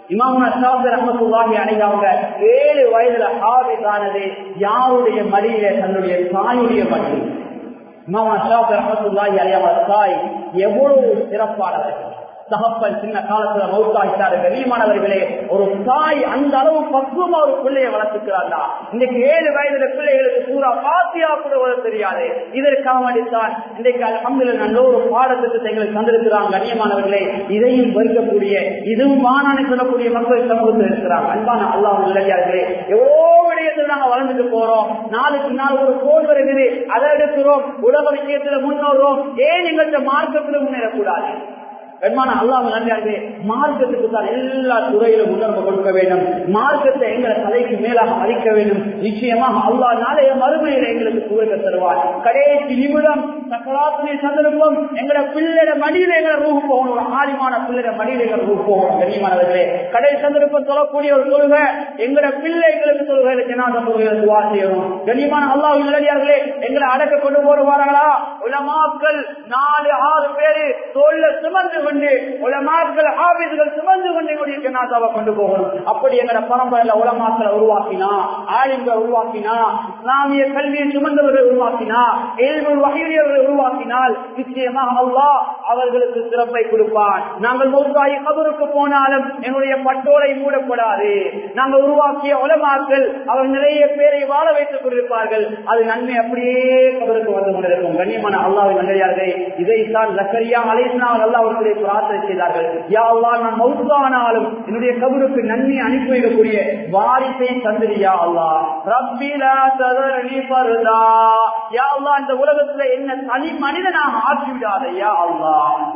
அடைந்தவங்க ஏழு வயதுல ஹாபிதானது யாருடைய மடியில தன்னுடைய தாயுடைய மடியில் தாய் எவ்வளவு சிறப்பானவர்கள் தகப்பன் சின்ன காலத்துல மௌத்தாகிட்டாரு கண்ணியமானவர்களே ஒரு தாய் அந்த அளவு பக்குவமா ஒரு பிள்ளையை வளர்த்துக்கிறாண்டா இன்னைக்கு ஏழு வயதுல பிள்ளைகளுக்கு பூரா பாத்தியா கூட வர தெரியாது இதற்காக வேண்டித்தான் இன்றைக்கு அலமதுல நல்ல ஒரு பாடத்திட்டத்தை எங்களுக்கு தந்திருக்கிறாங்க கண்ணியமானவர்களே இதையும் வெறுக்கக்கூடிய இதுவும் மானான்னு சொல்லக்கூடிய மக்கள் சமூகத்தில் இருக்கிறாங்க அன்பான அல்லாஹ் இல்லையார்களே எவ்வளோ விடயத்தில் நாங்க வளர்ந்துட்டு போறோம் நாளுக்கு நாள் ஒரு போன் வருகிறது அதை எடுக்கிறோம் உலக விஷயத்துல முன்னோறோம் ஏன் எங்கள்கிட்ட மார்க்கத்தில் முன்னேறக்கூடாது பெண்மான அல்லாஹ் நன்றாக மார்க்கத்துக்கு தான் எல்லா துறையிலும் முன்னெடுப்பு கொடுக்க வேண்டும் மார்க்கத்தை எங்களை தலைக்கு மேலாக மதிக்க வேண்டும் நிச்சயமாக அல்லாஹ் நாளைய மறுமையில எங்களுக்கு கூறுக தருவார் கடைசி நிமிடம் சக்கராத்திரி சந்தர்ப்பம் எங்களோட பிள்ளைட மடியில எங்களை ரூபு போகணும் ஒரு ஆதிமான பிள்ளைட மடியில எங்களை ரூபு போகணும் கண்ணியமானவர்களே கடைசி சந்தர்ப்பம் சொல்லக்கூடிய ஒரு தொழுகை எங்களோட பிள்ளைகளுக்கு தொழுகை ஜனாத தொழுகையில் துவா செய்யணும் கண்ணியமான அல்லாஹ் இல்லடியார்களே எங்களை அடக்க கொண்டு போடுவார்களா உலமாக்கள் நாலு ஆறு பேரு தோல்ல சுமந்து கொண்டு உலமாக்கள் ஆபீஸ்கள் சுமந்து கொண்டு எங்களுடைய ஜனாதாவை கொண்டு போகணும் அப்படி எங்களோட பரம்பரையில உலமாக்களை உருவாக்கினா ஆளுங்களை உருவாக்கினா இஸ்லாமிய கல்வியை சுமந்தவர்களை உருவாக்கினா ஏழு வகையுடையவர்களை உருவாக்கினால் நிச்சயமாக அல்லாஹ் அவர்களுக்கு சிறப்பை கொடுப்பான் நாங்கள் மூத்தாயி கபருக்கு போனாலும் எங்களுடைய பட்டோலை மூடப்படாது நாங்கள் உருவாக்கிய உலமாக்கள் அவர் நிறைய பேரை வாழ வைத்துக் கொண்டிருப்பார்கள் அது நன்மை அப்படியே கபருக்கு வந்து கொண்டிருக்கும் கண்ணியமான அல்லாவின் நல்லதார்களே இதைத்தான் லக்கரியா அலைஸ்னா அல்லா அவர்களுடைய பிரார்த்தனை செய்தார்கள் யா அல்லா நான் மௌத்தானாலும் என்னுடைய கபருக்கு நன்மை அனுப்பி வைக்கக்கூடிய வாரிசை தந்திரியா அல்லா ரப்பிலா ததரணி பருதா யா அல்லா இந்த உலகத்துல என்ன தனி மனிதனாக ஆக்கி விடாத யா அல்லா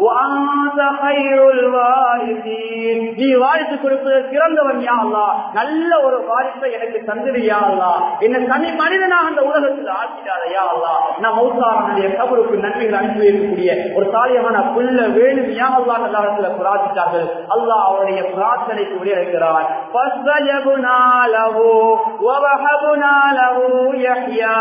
வாத ஹைருல் வாரிசீன் நீ வாரிசு கொடுப்பதற்கு சிறந்தவன் யா அல்லா நல்ல ஒரு வாரிசை எனக்கு தந்திரியா அல்லா என்ன தனி மனிதனாக அந்த உலகத்தில் ஆக்கிடாத யா அல்லா நான் மௌத்தானுடைய கபருக்கு நன்மைகள் அனுப்பி வைக்கக்கூடிய ஒரு தாலியமான புள்ள வேணும் யா அல்லா நல்லாரத்துல பிரார்த்தித்தார்கள் அல்லாஹ் அவருடைய பிரார்த்தனைக்கு விடையளிக்கிறார் فاستجبنا له ووهبنا له يحيى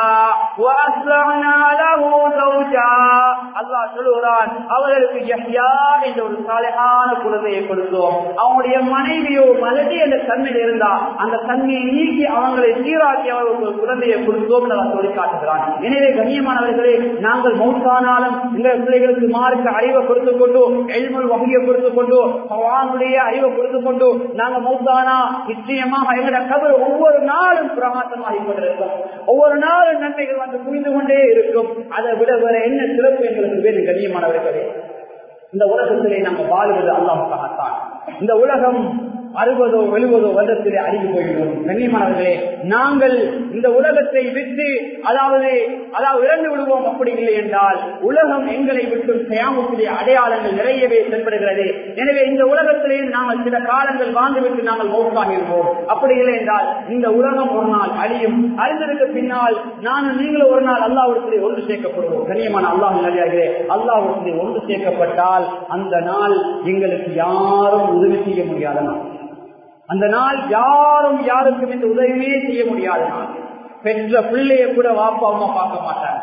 وأصلحنا له زوجا அல்லாஹ் சொல்லுகிறான் அவர்களுக்கு யஹ்யா என்ற ஒரு சாலையான குழந்தையை கொடுத்தோம் அவனுடைய மனைவியோ மலடி என்ற தன்மையில் இருந்தா அந்த தன்மையை நீக்கி அவங்களை சீராக்கி அவர்களுக்கு ஒரு குழந்தையை கொடுத்தோம் என்று சொல்லி காட்டுகிறான் எனவே கண்ணியமானவர்களே நாங்கள் மௌத்தானாலும் எங்கள் பிள்ளைகளுக்கு மார்க்க அறிவை கொடுத்து கொண்டு எல்முல் வகையை கொடுத்து கொண்டு பவானுடைய அறிவை கொடுத்து கொண்டு நாங்க மௌத்தானா நிச்சயமாக எங்களோட கபர் ஒவ்வொரு நாளும் பிரகாசமாகி கொண்டிருக்கும் ஒவ்வொரு நாளும் நன்மைகள் வந்து புரிந்து கொண்டே இருக்கும் அதை விட வேற என்ன சிறப்பு எங்களுக்கு வேறு கண்ணியமானவர்களே இந்த உலகத்திலே நம்ம வாழ்வது அல்லாஹாகத்தான் இந்த உலகம் அறுபதோ எழுபதோ வருடத்திலே அறிவு போய்விடும் கண்ணியமானவர்களே நாங்கள் இந்த உலகத்தை விட்டு அதாவது அதாவது இறந்து விடுவோம் அப்படி இல்லை என்றால் உலகம் எங்களை விட்டு கயாமத்துடைய அடையாளங்கள் நிறையவே செயல்படுகிறது எனவே இந்த உலகத்திலே நாங்கள் சில காலங்கள் வாழ்ந்துவிட்டு நாங்கள் மௌக்காக இருப்போம் அப்படி இல்லை என்றால் இந்த உலகம் ஒரு நாள் அழியும் அழிந்ததுக்கு பின்னால் நானும் நீங்களும் ஒரு நாள் அல்லாவிடத்திலே ஒன்று சேர்க்கப்படுவோம் கண்ணியமான அல்லாஹ் நல்லே அல்லாவிடத்திலே ஒன்று சேர்க்கப்பட்டால் அந்த நாள் எங்களுக்கு யாரும் உதவி செய்ய முடியாத நாள் அந்த நாள் யாரும் யாருக்கும் இந்த உதவியே செய்ய முடியாத நாள் பெற்ற பிள்ளைய கூட வாப்பா அம்மா பார்க்க மாட்டாங்க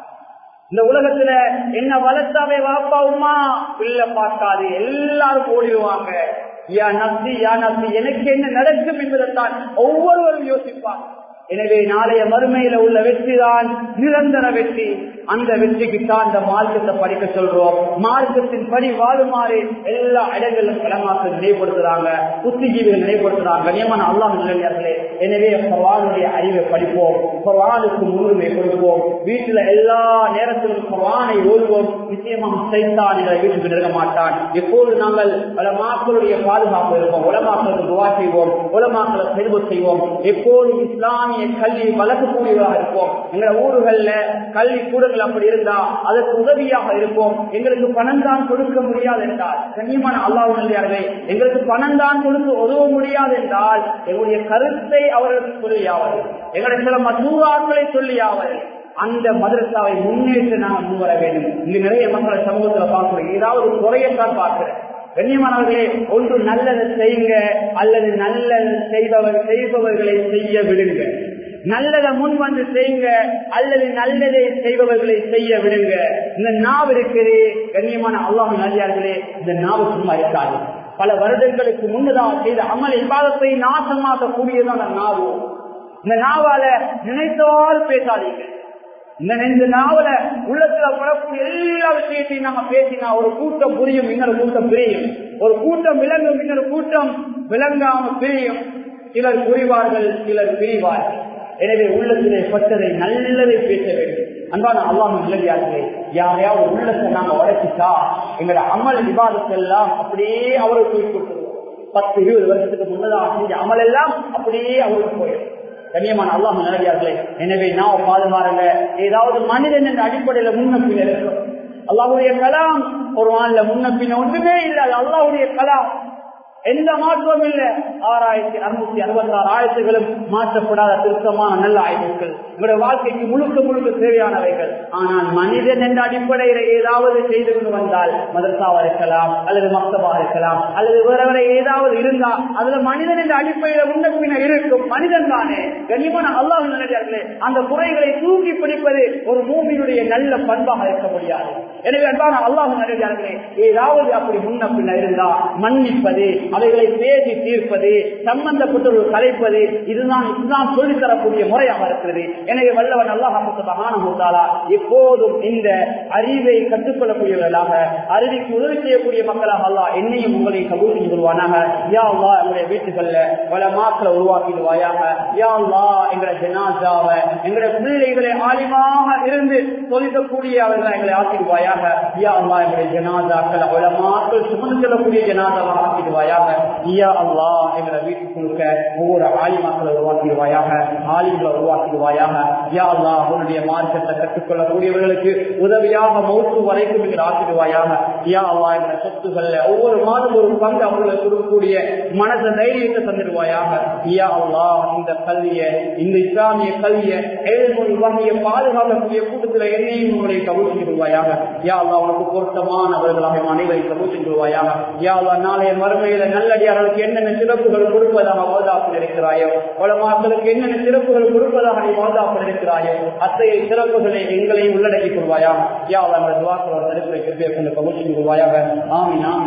இந்த உலகத்துல என்ன வளர்த்தாவே வாப்பா அம்மா பிள்ளை பார்க்காது எல்லாரும் ஓடிடுவாங்க யா நப்தி யா நப்தி எனக்கு என்ன நடக்கும் என்பதைத்தான் ஒவ்வொருவரும் யோசிப்பாங்க எனவே நாளைய மறுமையில உள்ள வெற்றி தான் நிரந்தர வெற்றி அந்த வெற்றிக்கு தான் இந்த மார்க்கத்தை படிக்க சொல்றோம் மார்க்கத்தின் படி வாழுமாறு எல்லா இடங்களிலும் களமாக்க நினைவுபடுத்துறாங்க புத்திஜீவிகள் நினைவுபடுத்துறாங்க கண்ணியமான அல்லாஹ் நிலையார்களே எனவே பவானுடைய அறிவை படிப்போம் பவானுக்கு முன்னுரிமை கொடுப்போம் வீட்டுல எல்லா நேரத்திலும் பவானை ஓடுவோம் நிச்சயமாக சைத்தான் எங்களை வீட்டுக்கு நெருங்க மாட்டான் எப்போது நாங்கள் பல மக்களுடைய பாதுகாப்பு இருப்போம் உலமாக்களுக்கு துவா செய்வோம் உலமாக்களை செல்வ செய்வோம் எப்போதும் இஸ்லாமிய கல்வி வளர்க்கக்கூடியவராக இருப்போம் எங்கள ஊர்கள்ல கல்வி கூடங்கள் அப்படி இருந்தா அதற்கு உதவியாக இருப்போம் எங்களுக்கு பணம் தான் கொடுக்க முடியாது என்றால் கண்ணியமான அல்லாஹ் நல்லே எங்களுக்கு பணம் தான் கொடுத்து உதவ முடியாது என்றால் எங்களுடைய கருத்தை அவர்களுக்கு சொல்லியாவது எங்களுடைய சில மசூராக்களை சொல்லியாவது அந்த மதரசாவை முன்னேற்ற நாங்கள் முன்வர வேண்டும் இங்கு நிறைய மக்களை சமூகத்துல பார்க்கிறோம் ஏதாவது குறையத்தான் பார்க்கிறேன் கண்ணியமானவர்களே ஒன்று நல்லதை செய்யுங்க அல்லது நல்லது செய்பவர் செய்பவர்களை செய்ய விடுங்க நல்லதை முன் வந்து செய்யுங்க அல்லது நல்லதை செய்பவர்களை செய்ய விடுங்க இந்த நாவ் இருக்குது கண்ணியமான அல்லாஹ் நல்லியார்களே இந்த நாவு சும்மா இருக்காது பல வருடங்களுக்கு முன்னதாக செய்த அமல் இபாதத்தை நாசமாக்க கூடியதான் அந்த நாவு இந்த நாவால நினைத்தால் பேசாதீங்க இந்த நெஞ்சு நாவல உள்ளத்துல வரக்கூடிய எல்லா விஷயத்தையும் நாம பேசினா ஒரு கூட்டம் புரியும் இன்னொரு கூட்டம் பிரியும் ஒரு கூட்டம் விளங்கும் இன்னொரு கூட்டம் விளங்காம பிரியும் சிலர் புரிவார்கள் சிலர் பிரிவார்கள் எனவே உள்ளத்திலே பட்டதை நல்லதை பேச வேண்டும் அன்பான அல்லாம நிலவியார்களே யாரையாவது உள்ளத்தை நாங்க உடைச்சிட்டா எங்களோட அமல் விவாதத்தெல்லாம் அப்படியே அவருக்கு போய் கொடுத்துருவோம் பத்து இருபது வருஷத்துக்கு முன்னதாக செஞ்ச அமல் எல்லாம் அப்படியே அவருக்கு போயிடும் கண்ணியமான அல்லாஹ் நிலவியார்களே எனவே நான் பாதுகாருங்க ஏதாவது மனிதன் என்ற அடிப்படையில முன்ன பின்ன இருக்கும் அல்லாஹுடைய கலாம் ஒரு நாள்ல முன்ன பின்ன ஒன்றுமே இல்லை அது அல்லாஹுடைய கலாம் எந்த மாற்றமும் இல்லை ஆறாயிரத்தி அறுநூத்தி அறுபத்தி ஆறு ஆயிரத்துகளும் மாற்றப்படாத திருத்தமான நல்ல ஆயுதங்கள் நம்முடைய வாழ்க்கைக்கு முழுக்க முழுக்க தேவையானவைகள் ஆனால் மனிதன் என்ற அடிப்படையில் ஏதாவது செய்து கொண்டு வந்தால் மதரசாவா இருக்கலாம் அல்லது மக்தபா இருக்கலாம் அல்லது வேற வேற ஏதாவது இருந்தா அதுல மனிதன் என்ற அடிப்படையில முன்ன பின்ன இருக்கும் மனிதன் தானே கண்ணியமான அல்லாஹ் நினைச்சார்களே அந்த குறைகளை தூக்கி பிடிப்பது ஒரு பூமியினுடைய நல்ல பண்பாக இருக்க முடியாது எனவே அன்பான அல்லாஹ் நினைச்சார்களே ஏதாவது அப்படி முன்ன பின்ன இருந்தா மன்னிப்பது அவைகளை பேசி தீர்ப்பது சம்பந்தப்பட்டவர்கள் கலைப்பது இதுதான் இஸ்லாம் சொல்லித் தரக்கூடிய முறையாக இருக்கிறது எனவே வல்லவன் அல்லாஹாலா எப்போதும் இந்த அறிவை கற்றுக்கொள்ளக்கூடியவர்களாக அறிவிக்கு உதவி செய்யக்கூடிய மக்களாக அல்லா என்னையும் உங்களையும் கபூல் செய்து கொள்வானாக யா அல்லா எங்களுடைய வீட்டுகள்ல பல மாக்களை உருவாக்கிடுவாயாக யா அல்லா எங்களை ஜனாசாவை எங்களுடைய பிள்ளைகளை ஆலிமாக இருந்து சொல்லிக்கக்கூடிய அவர்களை எங்களை ஆக்கிடுவாயாக யா அல்லா எங்களுடைய ஜனாதாக்களை பல மாக்கள் சுமந்து செல்லக்கூடிய ஜனாதாவை ஆக்கிடுவாயாக யா அல்லா எங்களை வீட்டுக்குழுக்க ஒவ்வொரு ஆலிமாக்களை உருவாக்கிடுவாயாக ஆலிம்களை உருவாக்கிடுவாயாக யா அல்லா அவனுடைய மார்க்கத்தை கற்றுக்கொள்ளக்கூடியவர்களுக்கு உதவியாக மௌத்து வரைக்கும் எங்களை ஆக்கிடுவாயாக யா அல்லா எங்களை சொத்துக்கள்ல ஒவ்வொரு மாதம் ஒரு பங்கு அவர்களுக்கு கொடுக்கக்கூடிய மனத தைரியத்தை தந்துடுவாயாக யா அல்லா இந்த கல்வியை இந்த இஸ்லாமிய கல்வியை எழுமொழி வகையை பாதுகாக்கக்கூடிய கூட்டத்தில் என்னையும் உங்களை கபூல் செஞ்சிருவாயாக யா அல்லா உனக்கு பொருத்தமானவர்களாக அனைவரை கபூல் செஞ்சிருவாயாக யா அல்லா நாளைய மறுமையில நல்லடியார்களுக்கு என்னென்ன சிறப்புகள் கொடுப்பதாக பாதுகாப்பு இருக்கிறாயோ உலமாக்களுக்கு என்னென்ன சிறப்புகள் கொடுப்பதாக நீ பாதுகாப்பு இருக்கிறாயோ அத்தகைய சிறப்புகளை எங்களையும் உள்ளடக்கிக் கொள்வாயாக யா அல்லா நம்முடைய துவாக்களோட தடுப்பை கிருப்பை கொண்டு கபூல் செஞ்சு கொள்வாயாக ஆமீன் ஆமீன்